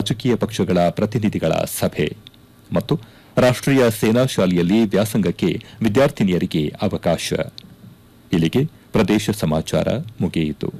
ರಾಜಕೀಯ ಪಕ್ಷಗಳ ಪ್ರತಿನಿಧಿಗಳ ಸಭೆ ಮತ್ತು ರಾಷ್ಟೀಯ ಸೇನಾ ಶಾಲೆಯಲ್ಲಿ ವ್ಯಾಸಂಗಕ್ಕೆ ವಿದ್ಯಾರ್ಥಿನಿಯರಿಗೆ ಅವಕಾಶ ಇಲ್ಲಿಗೆ ಪ್ರದೇಶ ಸಮಾಚಾರ ಮುಗಿಯಿತು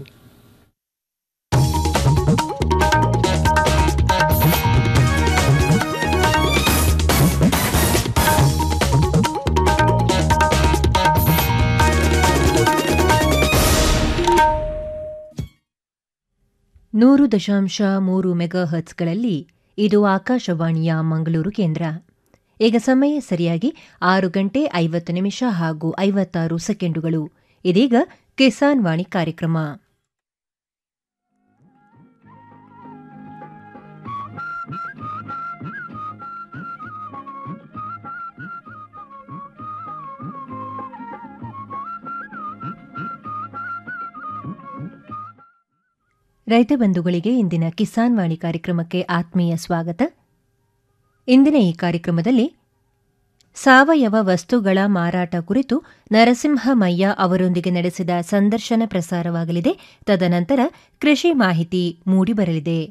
ನೂರು ದಶಾಂಶ ಮೂರು ಮೆಗಾ ಹರ್ಟ್ಸ್ಗಳಲ್ಲಿ ಇದು ಆಕಾಶವಾಣಿಯ ಮಂಗಳೂರು ಕೇಂದ್ರ ಈಗ ಸಮಯ ಸರಿಯಾಗಿ ಆರು ಗಂಟೆ ಐವತ್ತು ನಿಮಿಷ ಹಾಗೂ ಐವತ್ತಾರು ಸೆಕೆಂಡುಗಳು ಇದೀಗ ಕಿಸಾನ್ ವಾಣಿ ಕಾರ್ಯಕ್ರಮ ರೈತ ಬಂಧುಗಳಿಗೆ ಇಂದಿನ ಕಿಸಾನ್ ವಾಣಿ ಕಾರ್ಯಕ್ರಮಕ್ಕೆ ಆತ್ಮೀಯ ಸ್ವಾಗತ ಇಂದಿನ ಈ ಕಾರ್ಯಕ್ರಮದಲ್ಲಿ ಸಾವಯವ ವಸ್ತುಗಳ ಮಾರಾಟ ಕುರಿತು ನರಸಿಂಹಮಯ್ಯ ಅವರೊಂದಿಗೆ ನಡೆಸಿದ ಸಂದರ್ಶನ ಪ್ರಸಾರವಾಗಲಿದೆ ತದನಂತರ ಕೃಷಿ ಮಾಹಿತಿ ಮೂಡಿಬರಲಿದೆ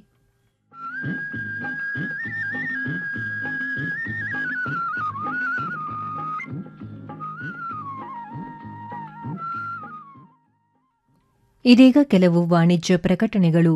ಇದೀಗ ಕೆಲವು ವಾಣಿಜ್ಯ ಪ್ರಕಟಣೆಗಳು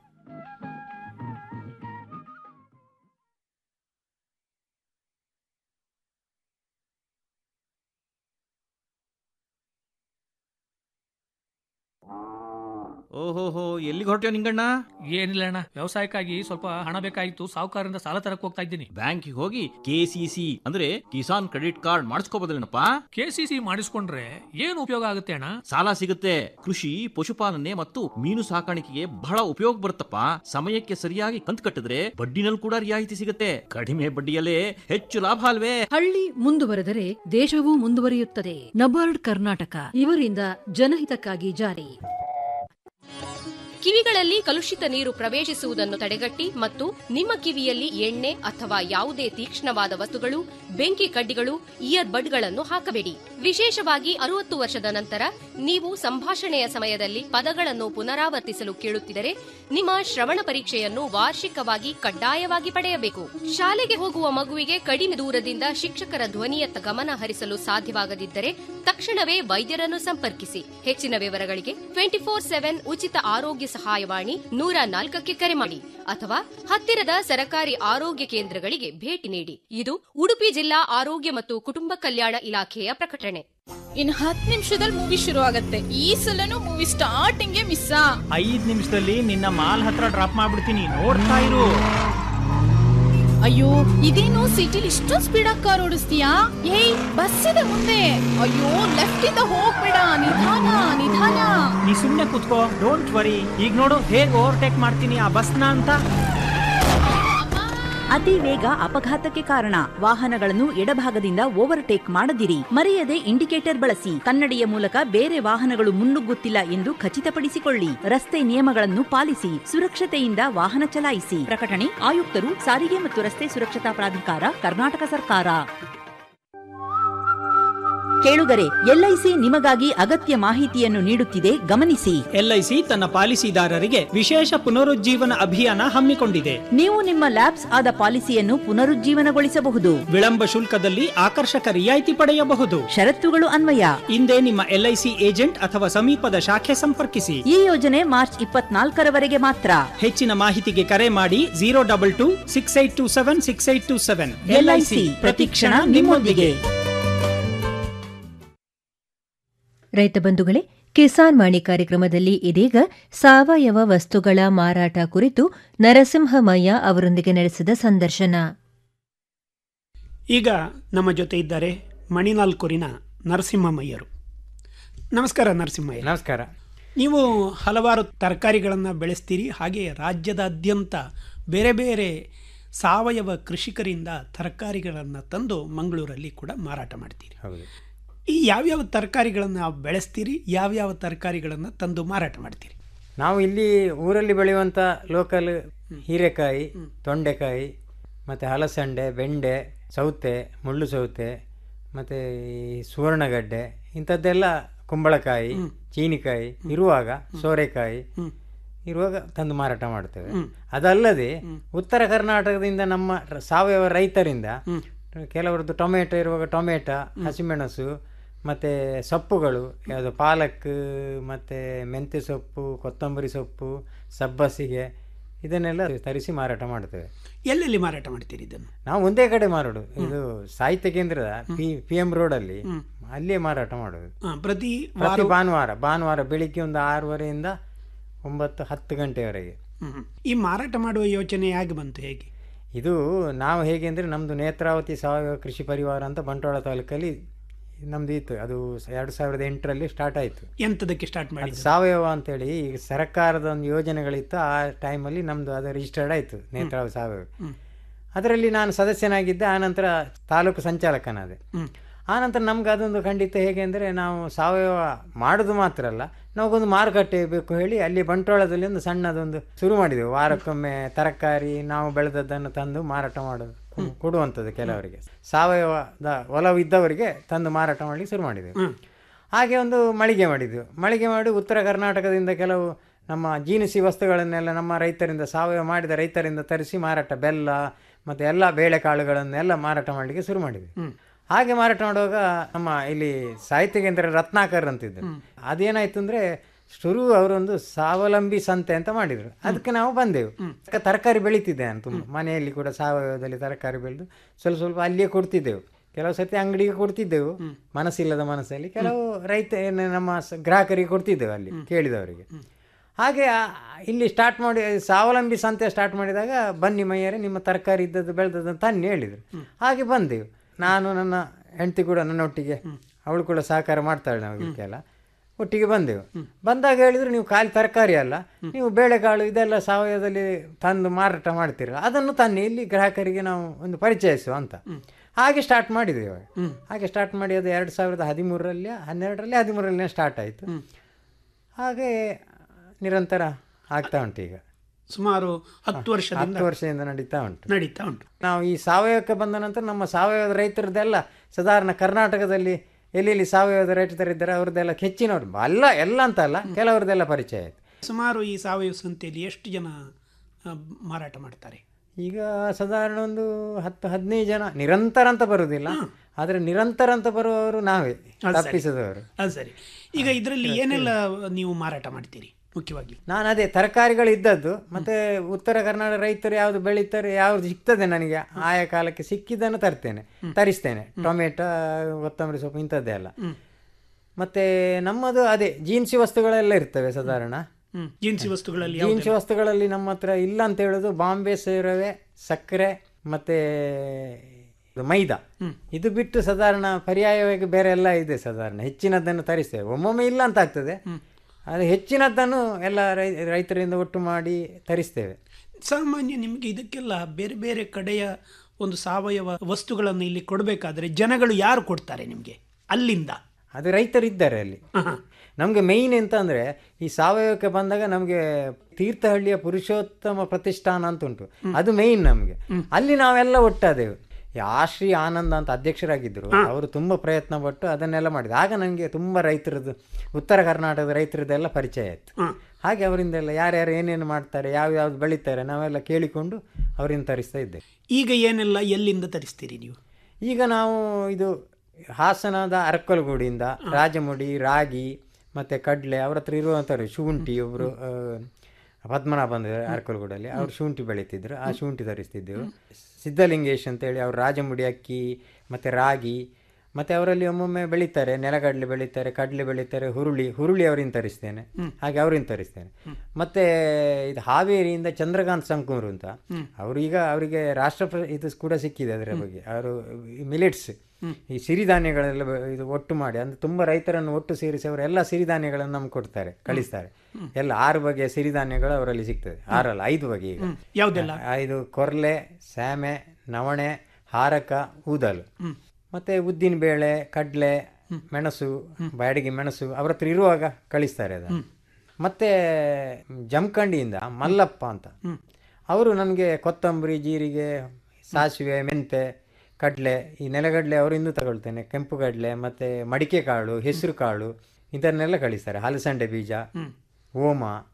ಓಹೋಹೋ ಎಲ್ಲಿಗೆ ಹೊರಟ್ಯೋ ನಿಂಗಣ್ಣ ಏನಿಲ್ಲ ಅಣ್ಣ ವ್ಯವಸಾಯಕ್ಕಾಗಿ ಸ್ವಲ್ಪ ಹಣ ಬೇಕಾಗಿತ್ತು ಸಾಹುಕಾರರಿಂದ ಸಾಲ ತರಕ್ ಹೋಗ್ತಾ ಇದ್ದೀನಿ ಬ್ಯಾಂಕಿಗೆ ಹೋಗಿ ಕೆ ಸಿ ಸಿ ಅಂದ್ರೆ ಕಿಸಾನ್ ಕ್ರೆಡಿಟ್ ಕಾರ್ಡ್ ಮಾಡಿಸ್ಕೋಬೋದಲ್ಲೇನಪ್ಪ ಕೆ ಸಿ ಸಿ ಮಾಡಿಸ್ಕೊಂಡ್ರೆ ಏನು ಉಪಯೋಗ ಆಗುತ್ತೆ ಅಣ್ಣ ಸಾಲ ಸಿಗುತ್ತೆ ಕೃಷಿ ಪಶುಪಾಲನೆ ಮತ್ತು ಮೀನು ಸಾಕಾಣಿಕೆಗೆ ಬಹಳ ಉಪಯೋಗ ಬರುತ್ತಪ್ಪ ಸಮಯಕ್ಕೆ ಸರಿಯಾಗಿ ಕಂತು ಕಟ್ಟಿದ್ರೆ ಬಡ್ಡಿನಲ್ಲಿ ಕೂಡ ರಿಯಾಯಿತಿ ಸಿಗುತ್ತೆ ಕಡಿಮೆ ಬಡ್ಡಿಯಲ್ಲೇ ಹೆಚ್ಚು ಲಾಭ ಅಲ್ವೇ ಹಳ್ಳಿ ಮುಂದುವರೆದರೆ ದೇಶವೂ ಮುಂದುವರಿಯುತ್ತದೆ ನಬಾರ್ಡ್ ಕರ್ನಾಟಕ ಇವರಿಂದ ಜನಹಿತಕ್ಕಾಗಿ ಜಾರಿ ಕಿವಿಗಳಲ್ಲಿ ಕಲುಷಿತ ನೀರು ಪ್ರವೇಶಿಸುವುದನ್ನು ತಡೆಗಟ್ಟಿ ಮತ್ತು ನಿಮ್ಮ ಕಿವಿಯಲ್ಲಿ ಎಣ್ಣೆ ಅಥವಾ ಯಾವುದೇ ತೀಕ್ಷ್ಣವಾದ ವಸ್ತುಗಳು ಬೆಂಕಿ ಕಡ್ಡಿಗಳು ಇಯರ್ ಬಡ್ಗಳನ್ನು ಹಾಕಬೇಡಿ ವಿಶೇಷವಾಗಿ ಅರುವತ್ತು ವರ್ಷದ ನಂತರ ನೀವು ಸಂಭಾಷಣೆಯ ಸಮಯದಲ್ಲಿ ಪದಗಳನ್ನು ಪುನರಾವರ್ತಿಸಲು ಕೇಳುತ್ತಿದ್ದರೆ ನಿಮ್ಮ ಶ್ರವಣ ಪರೀಕ್ಷೆಯನ್ನು ವಾರ್ಷಿಕವಾಗಿ ಕಡ್ಡಾಯವಾಗಿ ಪಡೆಯಬೇಕು ಶಾಲೆಗೆ ಹೋಗುವ ಮಗುವಿಗೆ ಕಡಿಮೆ ದೂರದಿಂದ ಶಿಕ್ಷಕರ ಧ್ವನಿಯತ್ತ ಗಮನ ಹರಿಸಲು ಸಾಧ್ಯವಾಗದಿದ್ದರೆ ತಕ್ಷಣವೇ ವೈದ್ಯರನ್ನು ಸಂಪರ್ಕಿಸಿ ಹೆಚ್ಚಿನ ವಿವರಗಳಿಗೆ ಟ್ವೆಂಟಿ ಫೋರ್ ಸೆವೆನ್ ಉಚಿತ ಆರೋಗ್ಯ ಸಹಾಯವಾಣಿ ನೂರ ನಾಲ್ಕಕ್ಕೆ ಕರೆ ಮಾಡಿ ಅಥವಾ ಹತ್ತಿರದ ಸರಕಾರಿ ಆರೋಗ್ಯ ಕೇಂದ್ರಗಳಿಗೆ ಭೇಟಿ ನೀಡಿ ಇದು ಉಡುಪಿ ಜಿಲ್ಲಾ ಆರೋಗ್ಯ ಮತ್ತು ಕುಟುಂಬ ಕಲ್ಯಾಣ ಇಲಾಖೆಯ ಪ್ರಕಟಣೆ ಇನ್ ಹತ್ತು ನಿಮಿಷದಲ್ಲಿ ಮೂವಿ ಶುರು ಆಗತ್ತೆ ಈ ಸಲನು ಮೂವಿ ಸ್ಟಾರ್ಟಿಂಗ್ ಮಿಸ್ ಐದ್ ನಿಮಿಷದಲ್ಲಿ ನಿನ್ನ ಮಾಲ್ ಹತ್ರ ಡ್ರಾಪ್ ಮಾಡ್ಬಿಡ್ತೀನಿ ನೋಡ್ತಾ ಇರು ಅಯ್ಯೋ ಇದೇನು ಸಿಟಿಲಿ ಇಷ್ಟೊಂದು ಸ್ಪೀಡ್ ಆಗಿ ಕಾರ್ ಓಡಿಸ್ತೀಯಾ ಏಯ್ ಬಸ್ ಇದೆ ಮುಂದೆ ಅಯ್ಯೋ ಲೆಫ್ಟ್ ಇಂದ ಹೋಗ್ಬೇಡ ನಿಧಾನ ನಿಧಾನ ನೀ ಸುಮ್ನೆ ಕುತ್ಕೋ ಡೋಂಟ್ ವರಿ ಈಗ ನೋಡು ಹೇಗ್ ಓವರ್ಟೇಕ್ ಮಾಡ್ತೀನಿ ಆ ಬಸ್ನ ಅಂತ ಅತಿ ವೇಗ ಅಪಘಾತಕ್ಕೆ ಕಾರಣ ವಾಹನಗಳನ್ನು ಎಡಭಾಗದಿಂದ ಓವರ್ಟೇಕ್ ಮಾಡದಿರಿ ಮರೆಯದೆ ಇಂಡಿಕೇಟರ್ ಬಳಸಿ ಕನ್ನಡಿಯ ಮೂಲಕ ಬೇರೆ ವಾಹನಗಳು ಮುನ್ನುಗ್ಗುತ್ತಿಲ್ಲ ಎಂದು ಖಚಿತಪಡಿಸಿಕೊಳ್ಳಿ ರಸ್ತೆ ನಿಯಮಗಳನ್ನು ಪಾಲಿಸಿ ಸುರಕ್ಷತೆಯಿಂದ ವಾಹನ ಚಲಾಯಿಸಿ ಪ್ರಕಟಣೆ ಆಯುಕ್ತರು ಸಾರಿಗೆ ಮತ್ತು ರಸ್ತೆ ಸುರಕ್ಷತಾ ಪ್ರಾಧಿಕಾರ ಕರ್ನಾಟಕ ಸರ್ಕಾರ ಕೇಳುಗರೆ ಎಲ್ಐಸಿ ನಿಮಗಾಗಿ ಅಗತ್ಯ ಮಾಹಿತಿಯನ್ನು ನೀಡುತ್ತಿದೆ ಗಮನಿಸಿ ಎಲ್ಐಸಿ ತನ್ನ ಪಾಲಿಸಿದಾರರಿಗೆ ವಿಶೇಷ ಪುನರುಜ್ಜೀವನ ಅಭಿಯಾನ ಹಮ್ಮಿಕೊಂಡಿದೆ ನೀವು ನಿಮ್ಮ ಲ್ಯಾಬ್ಸ್ ಆದ ಪಾಲಿಸಿಯನ್ನು ಪುನರುಜ್ಜೀವನಗೊಳಿಸಬಹುದು ವಿಳಂಬ ಶುಲ್ಕದಲ್ಲಿ ಆಕರ್ಷಕ ರಿಯಾಯಿತಿ ಪಡೆಯಬಹುದು ಷರತ್ತುಗಳು ಅನ್ವಯ ಹಿಂದೆ ನಿಮ್ಮ ಎಲ್ಐಸಿ ಏಜೆಂಟ್ ಅಥವಾ ಸಮೀಪದ ಶಾಖೆ ಸಂಪರ್ಕಿಸಿ ಈ ಯೋಜನೆ ಮಾರ್ಚ್ ಇಪ್ಪತ್ನಾಲ್ಕರವರೆಗೆ ಮಾತ್ರ ಹೆಚ್ಚಿನ ಮಾಹಿತಿಗೆ ಕರೆ ಮಾಡಿ zero double two six eight two seven six eight two seven LIC ಪ್ರತಿಕ್ಷಣ ನಿಮ್ಮೊಂದಿಗೆ ರೈತ ಬಂಧುಗಳೇ ಕಿಸಾನ್ ವಾಣಿ ಕಾರ್ಯಕ್ರಮದಲ್ಲಿ ಇದೀಗ ಸಾವಯವ ವಸ್ತುಗಳ ಮಾರಾಟ ಕುರಿತು ನರಸಿಂಹಮಯ್ಯ ಅವರೊಂದಿಗೆ ನಡೆಸಿದ ಸಂದರ್ಶನ ಈಗ ನಮ್ಮ ಜೊತೆ ಇದ್ದಾರೆ ಮಣಿನಾಲ್ಕೂರಿನ ನರಸಿಂಹಮಯ್ಯರು ನಮಸ್ಕಾರ ನರಸಿಂಹಯ್ಯ ನಮಸ್ಕಾರ ನೀವು ಹಲವಾರು ತರಕಾರಿಗಳನ್ನು ಬೆಳೆಸ್ತೀರಿ ಹಾಗೆ ರಾಜ್ಯದಾದ್ಯಂತ ಬೇರೆ ಬೇರೆ ಸಾವಯವ ಕೃಷಿಕರಿಂದ ತರಕಾರಿಗಳನ್ನು ತಂದು ಮಂಗಳೂರಲ್ಲಿ ಕೂಡ ಮಾರಾಟ ಮಾಡ್ತೀರಿ ಹೌದು ಈ ಯಾವ್ಯಾವ ತರಕಾರಿಗಳನ್ನು ಬೆಳೆಸ್ತೀರಿ ಯಾವ್ಯಾವ ತರಕಾರಿಗಳನ್ನು ತಂದು ಮಾರಾಟ ಮಾಡ್ತೀರಿ ನಾವು ಇಲ್ಲಿ ಊರಲ್ಲಿ ಬೆಳೆಯುವಂಥ ಲೋಕಲ್ ಹೀರೆಕಾಯಿ ತೊಂಡೆಕಾಯಿ ಮತ್ತು ಹಲಸಂಡೆ ಬೆಂಡೆ ಸೌತೆ ಮುಳ್ಳು ಸೌತೆ ಮತ್ತು ಈ ಸುವರ್ಣಗಡ್ಡೆ ಇಂಥದ್ದೆಲ್ಲ ಕುಂಬಳಕಾಯಿ ಚೀನಿಕಾಯಿ ಇರುವಾಗ ಸೋರೆಕಾಯಿ ಇರುವಾಗ ತಂದು ಮಾರಾಟ ಮಾಡ್ತೇವೆ ಅದಲ್ಲದೆ ಉತ್ತರ ಕರ್ನಾಟಕದಿಂದ ನಮ್ಮ ರ- ಸಾವಯವ ರೈತರಿಂದ ಕೆಲವರದ್ದು ಟೊಮೆಟೊ ಇರುವಾಗ ಟೊಮೆಟೊ ಹಸಿಮೆಣಸು ಮತ್ತು ಸೊಪ್ಪುಗಳು ಯಾವುದು ಪಾಲಕ್ ಮತ್ತು ಮೆಂತ್ಯ ಸೊಪ್ಪು ಕೊತ್ತಂಬರಿ ಸೊಪ್ಪು ಸಬ್ಬಸಿಗೆ ಇದನ್ನೆಲ್ಲ ತರಿಸಿ ಮಾರಾಟ ಮಾಡ್ತೇವೆ ಎಲ್ಲೆಲ್ಲಿ ಮಾರಾಟ ಮಾಡ್ತೀರಿ ಇದನ್ನು ನಾವು ಒಂದೇ ಕಡೆ ಮಾರೋದು ಇದು ಸಾಹಿತ್ಯ ಕೇಂದ್ರದ ಪಿ ಪಿ ಎಂ ರೋಡಲ್ಲಿ ಅಲ್ಲಿಯೇ ಮಾರಾಟ ಮಾಡೋದು ಆ, ಪ್ರತಿ ಪ್ರತಿ ವಾರ ಭಾನುವಾರ ಭಾನುವಾರ ಬೆಳಿಗ್ಗೆ ಒಂದು ಆರೂವರೆಯಿಂದ ಒಂಬತ್ತು ಹತ್ತು ಗಂಟೆವರೆಗೆ ಹ್ಮ್. ಈ ಮಾರಾಟ ಮಾಡುವ ಯೋಚನೆ ಹೇಗೆ ಬಂತು ಹೇಗೆ ಇದು ನಾವು ಹೇಗೆ ಅಂದರೆ ನಮ್ಮದು ನೇತ್ರಾವತಿ ಸಾವಯವ ಕೃಷಿ ಪರಿವಾರ ಅಂತ ಬಂಟ್ವಾಳ ತಾಲೂಕಲ್ಲಿ ನಮ್ದು ಇತ್ತು ಅದು ಎರಡು ಸಾವಿರದ ಎಂಟರಲ್ಲಿ ಸ್ಟಾರ್ಟ್ ಆಯಿತು ಎಂತದಕ್ಕೆ ಸ್ಟಾರ್ಟ್ ಮಾಡಿ ಅದು ಸಾವಯವ ಅಂತೇಳಿ ಈಗ ಸರ್ಕಾರದ ಒಂದು ಯೋಜನೆಗಳಿತ್ತು ಆ ಟೈಮಲ್ಲಿ ನಮ್ಮದು ಅದು ರಿಜಿಸ್ಟರ್ಡ್ ಆಯಿತು ನೇತ್ರಾವತಿ ಸಾವಯವ ಅದರಲ್ಲಿ ನಾನು ಸದಸ್ಯನಾಗಿದ್ದೆ ಆನಂತರ ತಾಲೂಕು ಸಂಚಾಲಕನಾದೆ ಆನಂತರ ನಮ್ಗೆ ಅದೊಂದು ಖಂಡಿತ ಹೇಗೆ ಅಂದರೆ ನಾವು ಸಾವಯವ ಮಾಡೋದು ಮಾತ್ರ ಅಲ್ಲ ನಮಗೊಂದು ಮಾರುಕಟ್ಟೆ ಬೇಕು ಹೇಳಿ ಅಲ್ಲಿ ಬಂಟ್ವಾಳದಲ್ಲಿ ಒಂದು ಸಣ್ಣದೊಂದು ಶುರು ಮಾಡಿದೆವು ವಾರಕ್ಕೊಮ್ಮೆ ತರಕಾರಿ ನಾವು ಬೆಳೆದದ್ದನ್ನು ತಂದು ಮಾರಾಟ ಮಾಡೋದು ಕೊ- ಕೊಡುವಂಥದ್ದು ಕೆಲವರಿಗೆ ಸಾವಯವದ ಒಲವಿದ್ದವರಿಗೆ ತಂದು ಮಾರಾಟ ಮಾಡಲಿಕ್ಕೆ ಶುರು ಮಾಡಿದೆವು ಹಾಗೆ ಒಂದು ಮಳಿಗೆ ಮಾಡಿದ್ದೆವು ಮಳಿಗೆ ಮಾಡಿ ಉತ್ತರ ಕರ್ನಾಟಕದಿಂದ ಕೆಲವು ನಮ್ಮ ಜೀನಿಸಿ ವಸ್ತುಗಳನ್ನೆಲ್ಲ ನಮ್ಮ ರೈತರಿಂದ ಸಾವಯವ ಮಾಡಿದ ರೈತರಿಂದ ತರಿಸಿ ಮಾರಾಟ ಬೆಲ್ಲ ಮತ್ತು ಎಲ್ಲ ಬೇಳೆಕಾಳುಗಳನ್ನೆಲ್ಲ ಮಾರಾಟ ಮಾಡಲಿಕ್ಕೆ ಶುರು ಮಾಡಿದ್ವಿ ಹಾಗೆ ಮಾರಾಟ ಮಾಡುವಾಗ ನಮ್ಮ ಇಲ್ಲಿ ಸಾಹಿತ್ಯ ಕೇಂದ್ರ ರತ್ನಾಕರ್ ಅಂತಿದ್ರು ಅದೇನಾಯ್ತು ಅಂದರೆ ಶುರು ಅವರೊಂದು ಸ್ವಾವಲಂಬಿ ಸಂತೆ ಅಂತ ಮಾಡಿದರು ಅದಕ್ಕೆ ನಾವು ಬಂದೆವು ಅದಕ್ಕೆ ತರಕಾರಿ ಬೆಳೀತಿದ್ದೆ ನಾನು ತುಂಬ ಮನೆಯಲ್ಲಿ ಕೂಡ ಸಾವಯವದಲ್ಲಿ ತರಕಾರಿ ಬೆಳೆದು ಸ್ವಲ್ಪ ಸ್ವಲ್ಪ ಅಲ್ಲಿಯೇ ಕೊಡ್ತಿದ್ದೆವು ಕೆಲವು ಸತಿ ಅಂಗಡಿಗೆ ಕೊಡ್ತಿದ್ದೆವು ಮನಸ್ಸಿಲ್ಲದ ಮನಸ್ಸಲ್ಲಿ ಕೆಲವು ರೈತ ಏನು ನಮ್ಮ ಸ- ಗ್ರಾಹಕರಿಗೆ ಕೊಡ್ತಿದ್ದೆವು ಅಲ್ಲಿ ಕೇಳಿದವರಿಗೆ ಹಾಗೆ ಆ- ಇಲ್ಲಿ ಸ್ಟಾರ್ಟ್ ಮಾಡಿ ಸ್ವಾವಲಂಬಿ ಸಂತೆ ಸ್ಟಾರ್ಟ್ ಮಾಡಿದಾಗ ಬನ್ನಿ ಮೈಯರೆ ನಿಮ್ಮ ತರಕಾರಿ ಇದ್ದದ್ದು ಬೆಳೆದದ್ದು ಅಂತ ತನ್ನಿ ಹೇಳಿದರು ಹಾಗೆ ಬಂದೆವು ನಾನು ನನ್ನ ಹೆಂಡತಿ ಕೂಡ ನನ್ನೊಟ್ಟಿಗೆ ಅವಳು ಕೂಡ ಸಹಕಾರ ಮಾಡ್ತಾಳೆ ನಮಗೆಲ್ಲ ಒಟ್ಟಿಗೆ ಬಂದೆವು ಬಂದಾಗ ಹೇಳಿದ್ರು ನೀವು ಖಾಲಿ ತರಕಾರಿ ಅಲ್ಲ ನೀವು ಬೇಳೆಕಾಳು ಇದೆಲ್ಲ ಸಾವಯವದಲ್ಲಿ ತಂದು ಮಾರಾಟ ಮಾಡ್ತೀರಲ್ಲ ಅದನ್ನು ತನ್ನಿ ಇಲ್ಲಿ ಗ್ರಾಹಕರಿಗೆ ನಾವು ಒಂದು ಪರಿಚಯಿಸುವ ಅಂತ ಹಾಗೆ ಸ್ಟಾರ್ಟ್ ಮಾಡಿದ್ದೇವೆ ಹಾಗೆ ಸ್ಟಾರ್ಟ್ ಮಾಡಿ ಅದು ಎರಡು ಸಾವಿರದ ಹದಿಮೂರರಲ್ಲಿ ಹನ್ನೆರಡರಲ್ಲಿ ಹದಿಮೂರರಲ್ಲಿ ಸ್ಟಾರ್ಟ್ ಆಯಿತು ಹಾಗೆ ನಿರಂತರ ಆಗ್ತಾ ಉಂಟು ಈಗ ಸುಮಾರು ಹತ್ತು ವರ್ಷದಿಂದ ಹತ್ತು ವರ್ಷದಿಂದ ನಡೀತಾ ಉಂಟು ನಡೀತಾ ಉಂಟು ನಾವು ಈ ಸಾವಯವಕ್ಕೆ ಬಂದ ನಂತರ ನಮ್ಮ ಸಾವಯವದ ರೈತರದ್ದೆಲ್ಲ ಸಾಧಾರಣ ಕರ್ನಾಟಕದಲ್ಲಿ ಎಲ್ಲೆಲ್ಲಿ ಸಾವಯವದ ರೈತರಿದ್ದಾರೆ ಅವ್ರದ್ದೆಲ್ಲ ಹೆಚ್ಚಿನವ್ರು ಅಲ್ಲ ಎಲ್ಲ ಅಂತ ಅಲ್ಲ ಕೆಲವ್ರದ್ದೆಲ್ಲ ಪರಿಚಯ ಆಯಿತು ಸುಮಾರು ಈ ಸಾವಯವ ಸಂತೆಯಲ್ಲಿ ಎಷ್ಟು ಜನ ಆ, ಮಾರಾಟ ಮಾಡ್ತಾರೆ ಈಗ ಸಾಧಾರಣ ಒಂದು ಹತ್ತು ಹದಿನೈದು ಜನ ನಿರಂತರ ಅಂತ ಬರುವುದಿಲ್ಲ ಆದರೆ ನಿರಂತರ ಅಂತ ಬರುವವರು ನಾವೇ ಅದು ಸರಿ. ತಪ್ಪಿಸಿದವರು ಅದು ಸರಿ ಈಗ ಇದರಲ್ಲಿ ಏನೆಲ್ಲ ನೀವು ಮಾರಾಟ ಮಾಡ್ತೀರಿ ಮುಖ್ಯವಾಗಿ ನಾನು ಅದೇ ತರಕಾರಿಗಳು ಇದ್ದದ್ದು ಮತ್ತೆ ಉತ್ತರ ಕರ್ನಾಟಕ ರೈತರು ಯಾವುದು ಬೆಳೀತಾರೆ ಯಾವ್ದು ಸಿಗ್ತದೆ ನನಗೆ ಆಯಾ ಕಾಲಕ್ಕೆ ಸಿಕ್ಕಿದ್ದನ್ನು ತರ್ತೇನೆ ತರಿಸ್ತೇನೆ ಟೊಮೆಟೊ ಕೊತ್ತಂಬರಿ ಸೊಪ್ಪು ಇಂಥದ್ದೇ ಎಲ್ಲ ಮತ್ತೆ ನಮ್ಮದು ಅದೇ ಜೀನ್ಸಿ ವಸ್ತುಗಳೆಲ್ಲ ಇರ್ತವೆ ಸಾಧಾರಣ ಹ್ಮ್ ಜೀನ್ಸಿ ವಸ್ತುಗಳಲ್ಲಿ ಜೀನ್ಸಿ ವಸ್ತುಗಳಲ್ಲಿ ನಮ್ಮ ಹತ್ರ ಇಲ್ಲ ಅಂತ ಹೇಳೋದು ಬಾಂಬೆ ಸೇರವೆ ಸಕ್ಕರೆ ಮತ್ತೆ ಇದು ಮೈದಾ ಇದು ಬಿಟ್ಟು ಸಾಧಾರಣ ಪರ್ಯಾಯವಾಗಿ ಬೇರೆ ಎಲ್ಲ ಇದೆ ಸಾಧಾರಣ ಹೆಚ್ಚಿನದ್ದನ್ನು ತರಿಸ್ತೇವೆ ಒಮ್ಮೊಮ್ಮೆ ಇಲ್ಲ ಅಂತ ಆಗ್ತದೆ ಅದು ಹೆಚ್ಚಿನದ್ದನ್ನು ಎಲ್ಲ ರೈ ರೈತರಿಂದ ಒಟ್ಟು ಮಾಡಿ ತರಿಸ್ತೇವೆ ಸಾಮಾನ್ಯ ನಿಮಗೆ ಇದಕ್ಕೆಲ್ಲ ಬೇರೆ ಬೇರೆ ಕಡೆಯ ಒಂದು ಸಾವಯವ ವಸ್ತುಗಳನ್ನು ಇಲ್ಲಿ ಕೊಡಬೇಕಾದ್ರೆ ಜನಗಳು ಯಾರು ಕೊಡ್ತಾರೆ ನಿಮಗೆ ಅಲ್ಲಿಂದ ಅದು ರೈತರು ಇದ್ದಾರೆ ಅಲ್ಲಿ ನಮಗೆ ಮೇಯ್ನ್ ಎಂತ ಅಂದರೆ ಈ ಸಾವಯವಕ್ಕೆ ಬಂದಾಗ ನಮಗೆ ತೀರ್ಥಹಳ್ಳಿಯ ಪುರುಷೋತ್ತಮ ಪ್ರತಿಷ್ಠಾನ ಅಂತ ಉಂಟು ಅದು ಮೇಯ್ನ್ ನಮಗೆ ಅಲ್ಲಿ ನಾವೆಲ್ಲ ಒಟ್ಟಾದೆವು ಆ ಶ್ರೀ ಆನಂದ ಅಂತ ಅಧ್ಯಕ್ಷರಾಗಿದ್ದರು ಅವರು ತುಂಬ ಪ್ರಯತ್ನ ಪಟ್ಟು ಅದನ್ನೆಲ್ಲ ಮಾಡಿದ್ರು ಆಗ ನನಗೆ ತುಂಬ ರೈತರದ್ದು ಉತ್ತರ ಕರ್ನಾಟಕದ ರೈತರದ್ದೆಲ್ಲ ಪರಿಚಯ ಆಯಿತು ಹಾಗೆ ಅವರಿಂದೆಲ್ಲ ಯಾರ್ಯಾರು ಏನೇನು ಮಾಡ್ತಾರೆ ಯಾವ ಯಾವ್ದು ಬೆಳೀತಾರೆ ನಾವೆಲ್ಲ ಕೇಳಿಕೊಂಡು ಅವರಿಂದ ತರಿಸ್ತಾ ಇದ್ದೇವೆ ಈಗ ಏನೆಲ್ಲ ಎಲ್ಲಿಂದ ತರಿಸ್ತೀರಿ ನೀವು ಈಗ ನಾವು ಇದು ಹಾಸನದ ಅರಕಲಗೂಡಿಂದ ರಾಜಮುಡಿ ರಾಗಿ ಮತ್ತು ಕಡಲೆ ಅವ್ರ ಹತ್ರ ಇರುವಂಥವ್ರು ಶುಂಠಿ ಒಬ್ಬರು ಪದ್ಮನಾಭ ಬಂದಿದ್ದಾರೆ ಅರಕಲಗೂಡಲ್ಲಿ ಅವ್ರು ಶುಂಠಿ ಬೆಳೀತಿದ್ರು ಆ ಶುಂಠಿ ತರಿಸ್ತಿದ್ದೆವು ಸಿದ್ಧಲಿಂಗೇಶ್ ಅಂತೇಳಿ ಅವ್ರು ರಾಜಮುಡಿ ಅಕ್ಕಿ ಮತ್ತು ರಾಗಿ ಮತ್ತು ಅವರಲ್ಲಿ ಒಮ್ಮೊಮ್ಮೆ ಬೆಳೀತಾರೆ ನೆಲಗಡಲೆ ಬೆಳೀತಾರೆ ಕಡಲೆ ಬೆಳೀತಾರೆ ಹುರುಳಿ ಹುರುಳಿ ಅವರಿಂದ ತರಿಸ್ತೇನೆ ಹಾಗೆ ಅವರಿಂದ ತರಿಸ್ತೇನೆ ಮತ್ತು ಇದು ಹಾವೇರಿಯಿಂದ ಚಂದ್ರಕಾಂತ್ ಸಂಕೂರು ಅಂತ ಅವರು ಈಗ ಅವರಿಗೆ ರಾಷ್ಟ್ರ ಪ್ರ- ಇದು ಕೂಡ ಸಿಕ್ಕಿದೆ ಅದರ ಬಗ್ಗೆ ಅವರು ಮಿಲೆಟ್ಸ್ ಈ ಸಿರಿಧಾನ್ಯಗಳೆಲ್ಲ ಬ- ಇದು ಒಟ್ಟು ಮಾಡಿ ಅಂದರೆ ತುಂಬ ರೈತರನ್ನು ಒಟ್ಟು ಸೇರಿಸಿ ಅವರು ಎಲ್ಲ ಸಿರಿಧಾನ್ಯಗಳನ್ನು ನಮ್ಗೆ ಕೊಡ್ತಾರೆ ಕಳಿಸ್ತಾರೆ ಎಲ್ಲ ಆರು ಬಗೆಯ ಸಿರಿಧಾನ್ಯಗಳು ಅವರಲ್ಲಿ ಸಿಗ್ತದೆ ಆರಲ್ಲ ಐದು ಬಗೆ ಈಗ ಯಾವುದೆಲ್ಲ ಆ, ಇದು ಕೊರ್ಲೆ ಸ್ಯಾಮೆ ನವಣೆ ಹಾರಕ ಊದಲು ಮತ್ತೆ ಉದ್ದಿನ ಬೇಳೆ ಕಡಲೆ ಮೆಣಸು ಬ್ಯಾಡಗಿ ಮೆಣಸು ಅವ್ರ ಹತ್ರ ಇರುವಾಗ ಕಳಿಸ್ತಾರೆ ಅದನ್ನು ಮತ್ತೆ ಜಮಖಂಡಿಯಿಂದ ಮಲ್ಲಪ್ಪ ಅಂತ ಅವರು ನನಗೆ ಕೊತ್ತಂಬರಿ ಜೀರಿಗೆ ಸಾಸಿವೆ ಮೆಂತೆ ಕಡಲೆ ಈ ನೆಲಗಡಲೆ ಅವರಿಂದ ತಗೊಳ್ತೇನೆ ಕೆಂಪು ಕಡಲೆ ಮತ್ತು ಮಡಿಕೆ ಕಾಳು ಹೆಸರು ಕಾಳು ಇದನ್ನೆಲ್ಲ ಕಳಿಸ್ತಾರೆ ಹಲಸಂಡೆ ಬೀಜ ಓಮ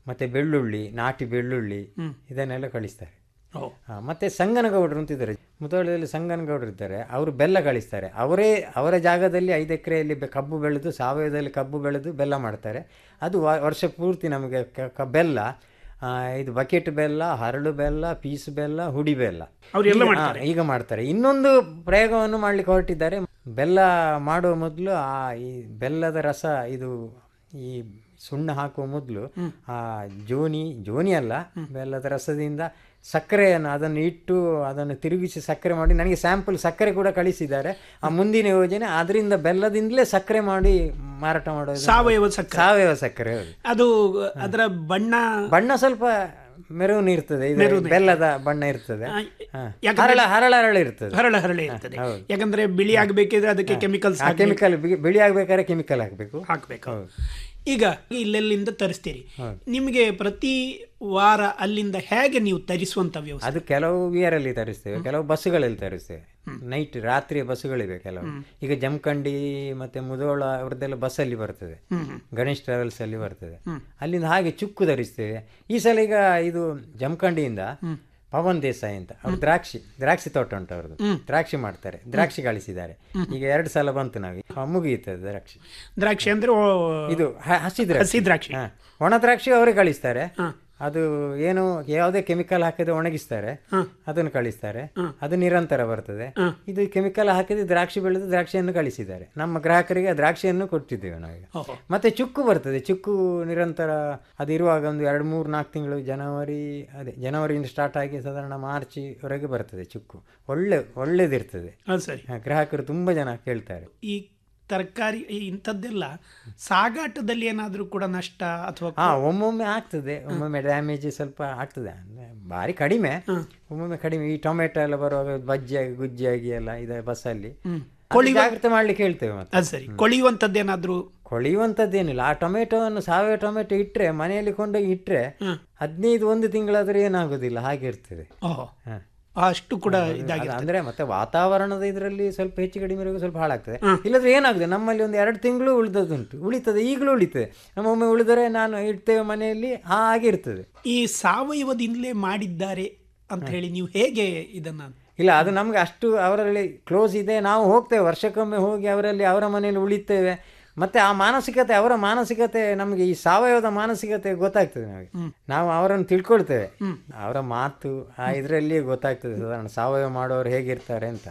ಮತ್ತೆ ಬೆಳ್ಳುಳ್ಳಿ ನಾಟಿ ಬೆಳ್ಳುಳ್ಳಿ ಹ್ಮ್. ಇದನ್ನೆಲ್ಲ ಕಳಿಸ್ತಾರೆ ಓ. ಹಾ, ಮತ್ತೆ ಸಂಗನಗೌಡರು ಅಂತ ಇದ್ದಾರೆ ಮುತೋಳದಲ್ಲಿ ಸಂಗನಗೌಡರು ಇದ್ದಾರೆ ಅವರು ಬೆಲ್ಲ ಕಳಿಸ್ತಾರೆ ಅವರೇ ಅವರ ಜಾಗದಲ್ಲಿ ಐದು ಎಕರೆಯಲ್ಲಿ ಬೆ- ಕಬ್ಬು ಬೆಳೆದು ಸಾವಯವದಲ್ಲಿ ಕಬ್ಬು ಬೆಳೆದು ಬೆಲ್ಲ ಮಾಡ್ತಾರೆ ಅದು ವ- ವರ್ಷ ಪೂರ್ತಿ ನಮಗೆ ಕ- ಕ- ಬೆಲ್ಲ ಆ, ಇದು ಬಕೆಟ್ ಬೆಲ್ಲ ಹರಳು ಬೆಲ್ಲ ಪೀಸ್ ಬೆಲ್ಲ ಹುಡಿ ಬೆಲ್ಲ ಅವ್ರೆಲ್ಲ ಈಗ- ಮಾಡ್ತಾರೆ. ಹಾ, ಈಗ ಮಾಡ್ತಾರೆ ಇನ್ನೊಂದು ಪ್ರಯೋಗವನ್ನು ಮಾಡ್ಲಿಕ್ಕೆ ಹೊರಟಿದ್ದಾರೆ ಬೆಲ್ಲ ಮಾಡುವ ಮೊದಲು ಆ ಈ ಬೆಲ್ಲದ ರಸ ಇದು ಈ ಸುಣ್ಣ ಹಾಕುವ ಮೊದಲು ಆ ಜೋನಿ ಜೋನಿ ಅಲ್ಲ ಬೆಲ್ಲದ ರಸದಿಂದ ಸಕ್ಕರೆಯನ್ನು ಅದನ್ನು ಇಟ್ಟು ಅದನ್ನು ತಿರುಗಿಸಿ ಸಕ್ಕರೆ ಮಾಡಿ ನನಗೆ ಸ್ಯಾಂಪಲ್ ಸಕ್ಕರೆ ಕೂಡ ಕಳಿಸಿದ್ದಾರೆ ಆ ಮುಂದಿನ ಯೋಜನೆ ಅದರಿಂದ ಬೆಲ್ಲದಿಂದಲೇ ಸಕ್ಕರೆ ಮಾಡಿ ಮಾರಾಟ ಮಾಡೋದು ಸಾವಯವ ಸಕ್ಕರೆ. ಸಾವಯವ ಸಕ್ಕರೆ ಹೌದು ಅದು ಅದರ ಬಣ್ಣ ಬಣ್ಣ ಸ್ವಲ್ಪ ಮೆರೂನ್ ಇರ್ತದೆ ಇದು ಮೆರೂನ್ ಬೆಲ್ಲದ ಬಣ್ಣ ಇರ್ತದೆ ಆ, ಹಾ. ಯಾಕಂದ್ರೆ- ಹರಳ ಹರಳ ಹರಳ ಇರ್ತದೆ ಹರಳ ಹರಳೆ ಇರ್ತದೆ ಹೌದು. ಯಾಕಂದ್ರೆ ಬಿಳಿ ಆಗಬೇಕಿದ್ರೆ ಅದಕ್ಕೆ ಕೆಮಿಕಲ್ಸ್ ಆ ಕೆಮಿಕಲ್ ಬಿಳಿ ಆಗ್ಬೇಕಾದ್ರೆ ಕೆಮಿಕಲ್ ಹಾಕಬೇಕು ಹಾಕ್ಬೇಕು ಈಗ ಇಲ್ಲೆಲ್ಲಿಂದ ತರಿಸ್ತೀರಿ ನಿಮಗೆ ಪ್ರತಿ ವಾರ ಅಲ್ಲಿಂದ ಹೇಗೆ ನೀವು ತರಿಸುವಂತ ವ್ಯವಸ್ಥೆ ಅದು ಕೆಲವು ವಿಯರಲ್ಲಿ ತರಿಸ್ತೇವೆ ಕೆಲವು ಬಸ್ಸುಗಳಲ್ಲಿ ತರಿಸ್ತೇವೆ ನೈಟ್ ರಾತ್ರಿ ಬಸ್ಸುಗಳಿವೆ ಕೆಲವು ಈಗ ಜಮಖಂಡಿ ಮತ್ತೆ ಮುಧೋಳ ಅವ್ರದ್ದೆಲ್ಲ ಬಸ್ಸಲ್ಲಿ ಬರ್ತದೆ ಹ್ಮ್, ಹ್ಮ್. ಗಣೇಶ್ ಟ್ರಾವೆಲ್ಸ್ ಅಲ್ಲಿ ಬರ್ತದೆ ಹ್ಮ್. ಅಲ್ಲಿಂದ ಹಾಗೆ ಚುಕ್ಕು ಧರಿಸ್ತೇವೆ ಈ ಸಲ ಈಗ ಇದು ಜಮಖಂಡಿಯಿಂದ ಪವನ್ ದೇಸಾಯಿ ಅಂತ ಅವ್ರು ದ್ರಾಕ್ಷಿ ದ್ರಾಕ್ಷಿ ತೋಟ ಉಂಟು ಅವ್ರದ್ದು ದ್ರಾಕ್ಷಿ ಮಾಡ್ತಾರೆ ದ್ರಾಕ್ಷಿ ಕಳಿಸಿದ್ದಾರೆ ಈಗ ಎರಡು ಸಲ ಬಂತು ನಾವು ಆ, ಮುಗಿಯುತ್ತದೆ ದ್ರಾಕ್ಷಿ ದ್ರಾಕ್ಷಿ ಅಂದ್ರೆ ಓ- ಇದು ಹ- ಹಸಿ ದ್ರಾಕ್ಷಿ ಹಸಿ ದ್ರಾಕ್ಷಿ ಹಾ. ಒಣ ದ್ರಾಕ್ಷಿ ಅವರೇ ಕಳಿಸ್ತಾರೆ ಅದು ಏನು ಯಾವುದೇ ಕೆಮಿಕಲ್ ಹಾಕದೆ ಒಣಗಿಸ್ತಾರೆ ಅದನ್ನು ಕಳಿಸ್ತಾರೆ ಅದು ನಿರಂತರ ಬರ್ತದೆ ಇದು ಕೆಮಿಕಲ್ ಹಾಕಿದ ದ್ರಾಕ್ಷಿ ಬೆಳೆದು ದ್ರಾಕ್ಷಿಯನ್ನು ಕಳಿಸಿದ್ದಾರೆ ನಮ್ಮ ಗ್ರಾಹಕರಿಗೆ ಆ ದ್ರಾಕ್ಷಿಯನ್ನು ಕೊಟ್ಟಿದ್ದೇವೆ ನಾವೀಗ ಓಹೋ. ಮತ್ತೆ ಚುಕ್ಕು ಬರ್ತದೆ ಚುಕ್ಕು ನಿರಂತರ ಅದು ಇರುವಾಗ ಒಂದು ಎರಡು ಮೂರು ನಾಲ್ಕು ತಿಂಗಳು ಜನವರಿ ಅದೇ ಜನವರಿಯಿಂದ ಸ್ಟಾರ್ಟ್ ಆಗಿ ಸಾಧಾರಣ ಮಾರ್ಚ್ವರೆಗೆ ಬರ್ತದೆ ಚುಕ್ಕು ಒಳ್ಳೆ ಒಳ್ಳೇದಿರ್ತದೆ ಅದು ಸರಿ ಹಾ, ಗ್ರಾಹಕರು ತುಂಬ ಜನ ಕೇಳ್ತಾರೆ ಈ ತರಕಾರಿ ಈ ಇಂಥದ್ದೆಲ್ಲ ಸಾಗಾಟದಲ್ಲಿ ಏನಾದರೂ ಕೂಡ ನಷ್ಟ ಅಥವಾ ಹಾ ಒಮ್ಮೊಮ್ಮೆ ಆಗ್ತದೆ ಒಮ್ಮೊಮ್ಮೆ ಡ್ಯಾಮೇಜ್ ಸ್ವಲ್ಪ ಆಗ್ತದೆ ಅಂದ್ರೆ ಭಾರಿ ಕಡಿಮೆ ಒಮ್ಮೊಮ್ಮೆ ಕಡಿಮೆ ಈ ಟೊಮೆಟೊ ಎಲ್ಲ ಬರುವಾಗ ಬಜ್ಜಿಯಾಗಿ ಗುಜ್ಜಿಯಾಗಿ ಎಲ್ಲ ಇದೆ ಬಸ್ಸಲ್ಲಿ ಅದು ಕೊಳೆಯುವ- ಜಾಗ್ರತೆ ಮಾಡ್ಲಿಕ್ಕೆ ಹೇಳ್ತೇವೆ ಮತ್ತೆ ಅದು ಸರಿ ಕೊಳೆಯುವಂಥದ್ದೇನಾದರೂ ಕೊಳೆಯುವಂಥದ್ದೇನಿಲ್ಲ ಆ ಟೊಮೆಟೊವನ್ನು ಸಾವಯವ ಟೊಮೆಟೊ ಇಟ್ಟರೆ ಮನೆಯಲ್ಲಿ ಕೊಂಡೋಗಿ ಇಟ್ಟರೆ ಹದಿನೈದು ಒಂದು ತಿಂಗಳಾದ್ರೆ ಏನಾಗೋದಿಲ್ಲ ಹಾಗೆ ಇರ್ತದೆ ಓಹೋ ಹಾ. ಅಷ್ಟು ಕೂಡ ಅಲ್ಲ, ಇದಾಗಿರ್ತದೆ ಅಂದ್ರೆ ಮತ್ತೆ ವಾತಾವರಣದ ಇದರಲ್ಲಿ ಸ್ವಲ್ಪ ಹೆಚ್ಚು ಕಡಿಮೆ ಇರುವಾಗ ಸ್ವಲ್ಪ ಹಾಳಾಗ್ತದೆ ಇಲ್ಲದ್ರೆ ಏನಾಗುತ್ತೆ ನಮ್ಮಲ್ಲಿ ಒಂದು ಎರಡು ತಿಂಗಳು ಉಳಿದದುಂಟು ಉಳಿತದೆ ಈಗಲೂ ಉಳಿತದೆ ನಮ್ಮೊಮ್ಮೆ ಉಳಿದರೆ ನಾನು ಇಡ್ತೇವೆ ಮನೆಯಲ್ಲಿ ಹಾಗೆ ಇರ್ತದೆ ಈ ಸಾವಯವದಿಂದಲೇ ಮಾಡಿದ್ದಾರೆ ಅಂತ ಹೇಳಿ ನೀವು ಹೇಗೆ ಇದನ್ನ ಇಲ್ಲ ಅದು ನಮ್ಗೆ ಅಷ್ಟು ಅವರಲ್ಲಿ ಕ್ಲೋಸ್ ಇದೆ ನಾವು ಹೋಗ್ತೇವೆ ವರ್ಷಕ್ಕೊಮ್ಮೆ ಹೋಗಿ ಅವರಲ್ಲಿ ಅವರ ಮನೆಯಲ್ಲಿ ಉಳಿತೇವೆ ಮತ್ತೆ ಆ ಮಾನಸಿಕತೆ ಅವರ ಮಾನಸಿಕತೆ ನಮಗೆ ಈ ಸಾವಯವದ ಮಾನಸಿಕತೆ ಗೊತ್ತಾಗ್ತದೆ ನಮಗೆ ನಾವು ಅವರನ್ನು ತಿಳ್ಕೊಳ್ತೇವೆ ಅವರ ಮಾತು ಆ ಇದರಲ್ಲಿ ಗೊತ್ತಾಗ್ತದೆ ಸಾಧಾರಣ ಸಾವಯವ ಮಾಡೋರು ಹೇಗಿರ್ತಾರೆ ಅಂತ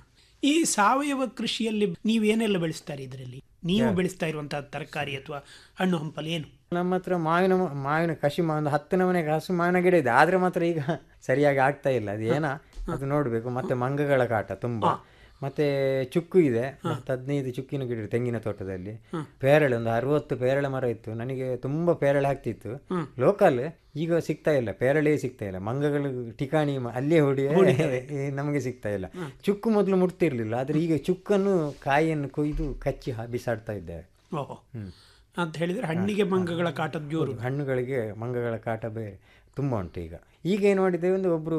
ಈ ಸಾವಯವ ಕೃಷಿಯಲ್ಲಿ ನೀವೇನೆಲ್ಲ ಬೆಳೆಸ್ತಾರೆ ಇದರಲ್ಲಿ ನೀವು ಬೆಳೆಸ್ತಾ ಇರುವಂತಹ ತರಕಾರಿ ಅಥವಾ ಹಣ್ಣು ಹಂಪಲು ಏನು ನಮ್ಮ ಹತ್ರ ಮಾವಿನ ಮಾವಿನ ಕಸಿ ಮಾ- ಒಂದು ಹತ್ತು ನಮನೆ ಹಸು ಮಾವಿನ ಗಿಡ ಇದೆ ಆದ್ರೆ ಮಾತ್ರ ಈಗ ಸರಿಯಾಗಿ ಆಗ್ತಾ ಇಲ್ಲ ಅದು ಏನ ಅದು ನೋಡ್ಬೇಕು ಮತ್ತೆ ಮಂಗಗಳ ಕಾಟ ತುಂಬಾ ಮತ್ತೆ ಚುಕ್ಕು ಇದೆ ಮತ್ತೆ ಹದಿನೈದು ಚುಕ್ಕಿನ ಗಿಡ ಇದೆ ತೆಂಗಿನ ತೋಟದಲ್ಲಿ ಪೇರಳೆ ಒಂದು ಅರವತ್ತು ಪೇರಳೆ ಮರ ಇತ್ತು ನನಗೆ ತುಂಬಾ ಪೇರಳೆ ಆಗ್ತಿತ್ತು ಲೋಕಲ್ ಈಗ ಸಿಗ್ತಾ ಇಲ್ಲ ಪೇರಳೆ ಸಿಗ್ತಾ ಇಲ್ಲ ಮಂಗಗಳು ಠಿಕಾಣಿ ಮ- ಅಲ್ಲೇ ಹೊಡಿ ನಮಗೆ ಸಿಗ್ತಾ ಇಲ್ಲ ಚುಕ್ಕು ಮೊದಲು ಮುಟ್ತಿರ್ಲಿಲ್ಲ ಆದ್ರೆ ಈಗ ಚುಕ್ಕನ್ನು ಕಾಯಿಯನ್ನು ಕೊಯ್ದು ಕಚ್ಚಿ ಹಾ- ಬಿಸಾಡ್ತಾ ಇದ್ದೇವೆ ಓಹೋ ಅಂತ ಹೇಳಿದ್ರೆ ಹಣ್ಣಿಗೆ ಮಂಗಗಳ ಕಾಟದ ಜೋರು ಹಣ್ಣುಗಳಿಗೆ ಮಂಗಗಳ ಕಾಟ ಬೇರೆ ತುಂಬ ಉಂಟು ಈಗ ಈಗ ಏನು ಮಾಡಿದ್ದೇವೆ ಒಂದು ಒಬ್ಬರು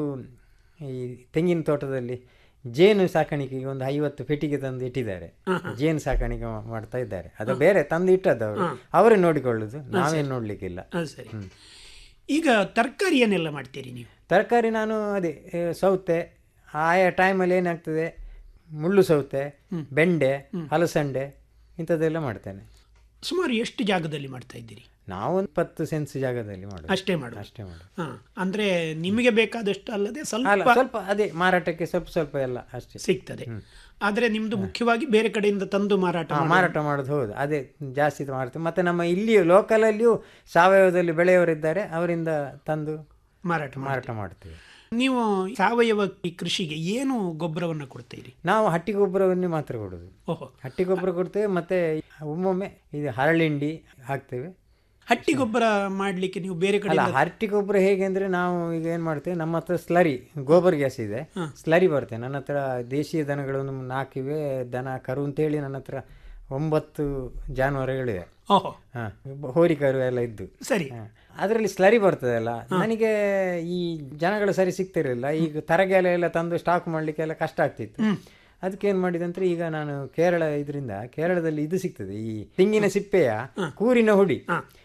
ಈ ತೆಂಗಿನ ತೋಟದಲ್ಲಿ ಜೇನು ಸಾಕಾಣಿಕೆಗೆ ಒಂದು ಐವತ್ತು ಪೆಟ್ಟಿಗೆ ತಂದು ಇಟ್ಟಿದ್ದಾರೆ ಜೇನು ಸಾಕಾಣಿಕೆ ಮಾ- ಮಾಡ್ತಾ ಇದ್ದಾರೆ ಅದು ಬೇರೆ ತಂದು ಇಟ್ಟದ್ದು ಅವರು ಅವರೇ ನೋಡಿಕೊಳ್ಳುದು ನಾವೇನು ನೋಡ್ಲಿಕ್ಕಿಲ್ಲ ಅದು ಸರಿ ಈಗ ತರಕಾರಿ ಏನೆಲ್ಲ ಮಾಡ್ತೀರಿ ನೀವು ತರಕಾರಿ ನಾನು ಅದೇ ಆ, ಸೌತೆ ಆಯಾ ಟೈಮಲ್ಲಿ ಏನಾಗ್ತದೆ ಮುಳ್ಳು ಸೌತೆ ಬೆಂಡೆ ಹಲಸಂಡೆ ಇಂಥದ್ದೆಲ್ಲ ಮಾಡ್ತೇನೆ ಸುಮಾರು ಎಷ್ಟು ಜಾಗದಲ್ಲಿ ಮಾಡ್ತಾ ಇದ್ದೀರಿ ನಾವು ಒಂದು ಇಪ್ಪತ್ತು ಸೆನ್ಸ್ ಜಾಗದಲ್ಲಿ ಮಾಡೋದು ಅಷ್ಟೇ ಮಾಡು ಅಷ್ಟೇ ಮಾಡೋದು ಹಾ ಅಂದ್ರೆ ನಿಮಗೆ ಬೇಕಾದಷ್ಟು ಅಲ್ಲದೆ ಅಲ್ಲ ಸ್ವಲ್ಪ ಸ್ವಲ್ಪ ಅದೇ ಮಾರಾಟಕ್ಕೆ ಸ್ವಲ್ಪ ಸ್ವಲ್ಪ ಎಲ್ಲ ಅಷ್ಟೇ ಸಿಗ್ತದೆ ಆದ್ರೆ ನಿಮ್ದು ಮುಖ್ಯವಾಗಿ ಬೇರೆ ಕಡೆಯಿಂದ ತಂದು ಮಾರಾಟ ಹಾ, ಮಾಡೋದು. ಮಾರಾಟ ಮಾಡೋದು ಹೌದು ಅದೇ ಜಾಸ್ತಿ ಮಾಡ್ತೀವಿ ಮತ್ತೆ ನಮ್ಮ ಇಲ್ಲಿಯೂ ಲೋಕಲಲ್ಲಿಯೂ ಸಾವಯವದಲ್ಲಿ ಬೆಳೆಯವರಿದ್ದಾರೆ ಅವರಿಂದ ತಂದು ಮಾರಾಟ ಮಾರಾಟ ಮಾಡ್ತೀವಿ ನೀವು ಸಾವಯವ ಈ ಕೃಷಿಗೆ ಏನು ಗೊಬ್ಬರವನ್ನ ಕೊಡ್ತೀರಿ ನಾವು ಹಟ್ಟಿ ಗೊಬ್ಬರವನ್ನೇ ಮಾತ್ರ ಕೊಡೋದು ಓಹೋ ಹಟ್ಟಿ ಗೊಬ್ಬರ ಕೊಡ್ತೇವೆ ಮತ್ತೆ ಒಮ್ಮೊಮ್ಮೆ ಇದು ಹರಳಿಂಡಿ ಹಾಕ್ತೇವೆ ಹಟ್ಟಿ ಗೊಬ್ಬರ ಮಾಡ್ಲಿಕ್ಕೆ ನೀವು ಬೇರೆ ಕಡೆ ಅಲ್ಲ ಹಟ್ಟಿ ಗೊಬ್ಬರ ಹೇಗೆ ಅಂದ್ರೆ ನಾವು ಈಗ ಏನ್ ಮಾಡ್ತೇವೆ ನಮ್ಮ ಹತ್ರ ಸ್ಲರಿ ಗೋಬರ್ ಗ್ಯಾಸ್ ಇದೆ ಸ್ಲರಿ ಬರುತ್ತೆ ನನ್ನ ಹತ್ರ ದೇಶೀಯ ದನಗಳು ಒಂದು ನಾಲ್ಕಿವೆ ದನ ಕರು ಅಂತೇಳಿ ನನ್ನ ಹತ್ರ ಒಂಬತ್ತು ಜಾನುವಾರುಗಳಿವೆ ಓಹೋ ಹಾ ಹೋರಿ ಕರು ಎಲ್ಲ ಇದ್ದು ಸರಿ ಅದರಲ್ಲಿ ಸ್ಲರಿ ಬರ್ತದಲ್ಲ ನನಗೆ ಈ ಜನಗಳು ಸರಿ ಸಿಗ್ತಿರಲಿಲ್ಲ ಈಗ ತರಗೆಲೆ ಎಲ್ಲ ತಂದು ಸ್ಟಾಕ್ ಮಾಡ್ಲಿಕ್ಕೆ ಎಲ್ಲ ಕಷ್ಟ ಆಗ್ತಿತ್ತು ಅದಕ್ಕೆ ಏನ್ ಮಾಡಿದೆ ಅಂದ್ರೆ ಈಗ ನಾನು ಕೇರಳ ಇದರಿಂದ ಕೇರಳದಲ್ಲಿ ಇದು ಸಿಗ್ತದೆ ಈ ತೆಂಗಿನ ಸಿಪ್ಪೆಯ ಕೂರಿನ ಹುಡಿ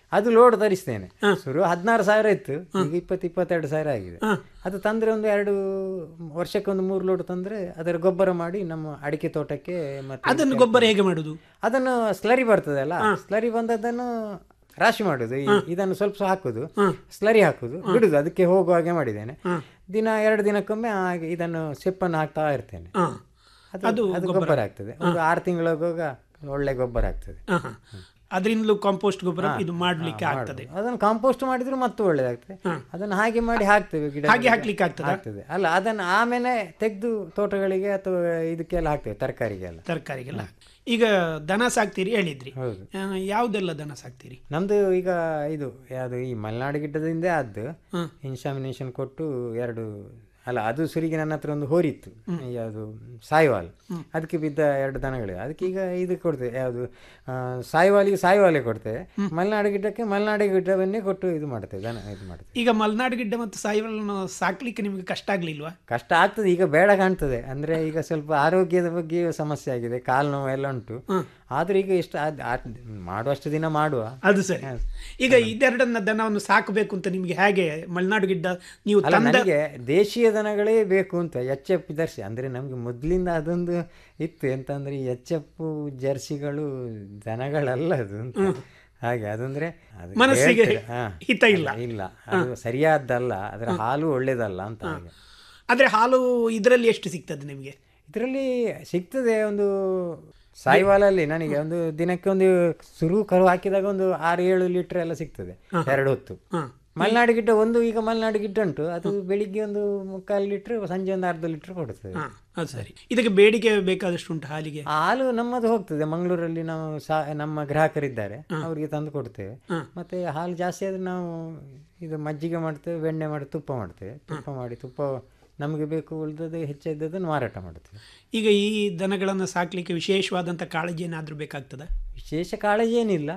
ಅದು ಲೋಡ್ ತರಿಸ್ತೇನೆ ಶುರು ಹದಿನಾರು ಸಾವಿರ ಇತ್ತು ಈಗ ಇಪ್ಪತ್ತು ಇಪ್ಪತ್ತೆರಡು ಸಾವಿರ ಆಗಿದೆ ಅದು ತಂದ್ರೆ ಒಂದು ಎರಡು ವರ್ಷಕ್ಕೆ ಒಂದು ಮೂರು ಲೋಡ್ ತಂದ್ರೆ ಅದರ ಗೊಬ್ಬರ ಮಾಡಿ ನಮ್ಮ ಅಡಿಕೆ ತೋಟಕ್ಕೆ ಮತ್ತೆ ಅದನ್ನು ಗೊಬ್ಬರ ಹೇಗೆ ಮಾಡುದು ಅದನ್ನು ಸ್ಲರಿ ಬರ್ತದೆ ಅಲ್ಲ ಸ್ಲರಿ ಬಂದದ್ದನ್ನು ರಾಶಿ ಮಾಡುದು ಈ- ಇದನ್ನು ಸ್ವಲ್ಪ ಸ್ವಲ್ಪ ಹಾಕುದು ಸ್ಲರಿ ಹಾಕುದು ಬಿಡುದು ಅದಕ್ಕೆ ಹೋಗುವ ಹಾಗೆ ಮಾಡಿದ್ದೇನೆ ದಿನ ಎರಡು ದಿನಕ್ಕೊಮ್ಮೆ ಹಾಗೆ ಇದನ್ನು ಸೆಪ್ಪನ್ನು ಹಾಕ್ತಾ ಇರ್ತೇನೆ ಅದು ಅದು ಅದು ಗೊಬ್ಬರ. ಗೊಬ್ಬರ ಆಗ್ತದೆ ಒಂದು ಆರು ತಿಂಗಳಾಗುವಾಗ ಒಳ್ಳೆ ಗೊಬ್ಬರ ಆಗ್ತದೆ ಅದರಿಂದಲೂ ಕಾಂಪೋಸ್ಟ್ ಗೊಬ್ಬರ ಹಾ, ಇದು ಮಾಡ್ಲಿಕ್ಕೆ ಹಾ, ಆಗ್ತದೆ ಮಾಡ್ಬೋದು. ಅದನ್ನು ಕಾಂಪೋಸ್ಟ್ ಮಾಡಿದ್ರು ಮತ್ತು ಒಳ್ಳೆದಾಗ್ತದೆ ಅದನ್ನು ಹಾಗೆ ಮಾಡಿ ಹಾಕ್ತೇವೆ ಗಿಡ ಹಾಗೆ ಹಾಕ್ಲಿಕ್ಕೆ ಆಗ್ತದಾ? ಆಗ್ತದೆ ಅಲ್ಲ ಅದನ್ನು ಆಮೇಲೆ ತೆಗೆದು ತೋಟಗಳಿಗೆ ಅಥವಾ ಇದಕ್ಕೆಲ್ಲ ಹಾಕ್ತೇವೆ ತರಕಾರಿಗೆಲ್ಲ ತರಕಾರಿಗೆಲ್ಲ ಈಗ ದನ ಸಾಕ್ತೀರಿ ಹೇಳಿದ್ರಿ ಹೌದು ಆ, ಯಾವ್ದೆಲ್ಲ ದನ ಸಾಕ್ತೀರಿ ನಮ್ದು ಈಗ ಇದು ಯಾವುದು ಈ ಮಲೆನಾಡು ಗಿಡ್ಡದಿಂದ ಆದ್ದು ಇನ್ಸಾಮಿನೇಷನ್ ಕೊಟ್ಟು ಎರಡು ಅಲ್ಲ ಅದು ಸುರಿಗೆ ನನ್ನ ಹತ್ರ ಒಂದು ಹೋರಿತ್ತು ಯಾವುದು ಸಾಯಿವಾಲ್ ಅದಕ್ಕೆ ಬಿದ್ದ ಎರಡು ದನಗಳು ಅದಕ್ಕೆ ಈಗ ಇದು ಕೊಡ್ತೇವೆ ಯಾವುದು ಆ, ಸಾಯಿವಾಲಿಗೆ ಸಾಯಿವಾಲೆ ಕೊಡ್ತೇವೆ ಮಲೆನಾಡು ಗಿಡ್ಡಕ್ಕೆ ಮಲೆನಾಡು ಗಿಡ್ಡವನ್ನೇ ಕೊಟ್ಟು ಇದು ಮಾಡ್ತೇವೆ ದನ ಇದು ಮಾಡ್ತೇವೆ ಈಗ ಮಲೆನಾಡು ಗಿಡ್ಡ ಮತ್ತು ಸಾಯಿವಲನ್ನು ಸಾಕ್ಲಿಕ್ಕೆ ನಿಮಗೆ ಕಷ್ಟ ಆಗ್ಲಿಲ್ವಾ ಕಷ್ಟ ಆಗ್ತದೆ ಈಗ ಬೇಡ ಕಾಣ್ತದೆ ಅಂದ್ರೆ ಈಗ ಸ್ವಲ್ಪ ಆರೋಗ್ಯದ ಬಗ್ಗೆ ಸಮಸ್ಯೆ ಆಗಿದೆ ಕಾಲು ನೋವು ಎಲ್ಲ ಉಂಟು ಆದ್ರೂ ಈಗ ಎಷ್ಟು ಆದ್- ಆದ್- ಮಾಡುವಷ್ಟು ದಿನ ಮಾಡುವ ಅದು ಸರಿ ಈಗ ಇದೆರಡನ್ನ ದನವನ್ನು ಸಾಕಬೇಕು ಅಂತ ನಿಮ್ಗೆ ಹೇಗೆ ಮಲೆನಾಡು ಗಿಡ್ಡ ನೀವು ಅಲ್ಲ ತಂದ ನನಗೆ ದೇಶೀಯ ದನಗಳೇ ಬೇಕು ಅಂತ ಎಚ್ ಎಫ್ ಜರ್ಸಿ ಅಂದ್ರೆ ನಮ್ಗೆ ಮೊದ್ಲಿಂದ ಅದೊಂದು ಇತ್ತು ಎಂತಂದ್ರೆ ಈ ಎಚ್ ಎಫ್ ಜರ್ಸಿಗಳು ದನಗಳಲ್ಲ ಅದು ಅಂತ ಹಾಗೆ ಅದಂದ್ರೆ ಅದು ಮನಸ್ಸಿಗೆ ಹೇಳ್ತಾರೆ, ಹಾ. ಹಿತ ಇಲ್ಲ. ಇಲ್ಲ ಅದು ಸರಿಯಾದ್ದಲ್ಲ ಅದರ ಹಾಲು ಒಳ್ಳೇದಲ್ಲ ಅಂತ ಹಾಗೆ ಆದ್ರೆ ಹಾಲು ಇದರಲ್ಲಿ ಎಷ್ಟು ಸಿಗ್ತದೆ ನಿಮಗೆ ಇದರಲ್ಲಿ ಸಿಗ್ತದೆ ಒಂದು ಸಾಯಿವಾಲಲ್ಲಿ ನನಗೆ ಒಂದು ದಿನಕ್ಕೆ ಒಂದು ಸುರು ಕರು ಹಾಕಿದಾಗ ಒಂದು ಆರು ಏಳು ಲೀಟರ್ ಎಲ್ಲ ಸಿಗ್ತದೆ ಎರಡು ಹೊತ್ತು ಮಲೆನಾಡು ಗಿಡ್ಡ ಒಂದು ಈಗ ಮಲೆನಾಡು ಗಿಡ್ಡ ಉಂಟು ಅದು ಬೆಳಿಗ್ಗೆ ಒಂದು ಮುಕ್ಕಾಲು ಲೀಟರ್ ಸಂಜೆ ಒಂದು ಅರ್ಧ ಲೀಟರ್ ಕೊಡುತ್ತದೆ ಅದು ಸರಿ ಇದಕ್ಕೆ ಬೇಡಿಕೆ ಬೇಕಾದಷ್ಟು ಉಂಟು ಹಾಲಿಗೆ ಆ ಹಾಲು ನಮ್ಮದು ಹೋಗ್ತದೆ ಮಂಗಳೂರಲ್ಲಿ ನಾವು ಸಾ ನಮ್ಮ ಗ್ರಾಹಕರಿದ್ದಾರೆ ಅವರಿಗೆ ತಂದು ಕೊಡ್ತೇವೆ ಮತ್ತೆ ಹಾಲು ಜಾಸ್ತಿ ಆದ್ರೆ ನಾವು ಇದು ಮಜ್ಜಿಗೆ ಮಾಡ್ತೇವೆ ಬೆಣ್ಣೆ ಮಾಡಿ ತುಪ್ಪ ಮಾಡ್ತೇವೆ ತುಪ್ಪ ಮಾಡಿ ತುಪ್ಪ ನಮಗೆ ಬೇಕು ಉಳಿದದ್ದು ಹೆಚ್ಚಿದ್ದದನ್ನು ಮಾರಾಟ ಮಾಡ್ತೇವೆ ಈಗ ಈ ದನಗಳನ್ನು ಸಾಕ್ಲಿಕ್ಕೆ ವಿಶೇಷವಾದಂತ ಕಾಳಜಿ ಏನಾದ್ರೂ ಬೇಕಾಗ್ತದ ವಿಶೇಷ ಕಾಳಜಿ ಏನಿಲ್ಲ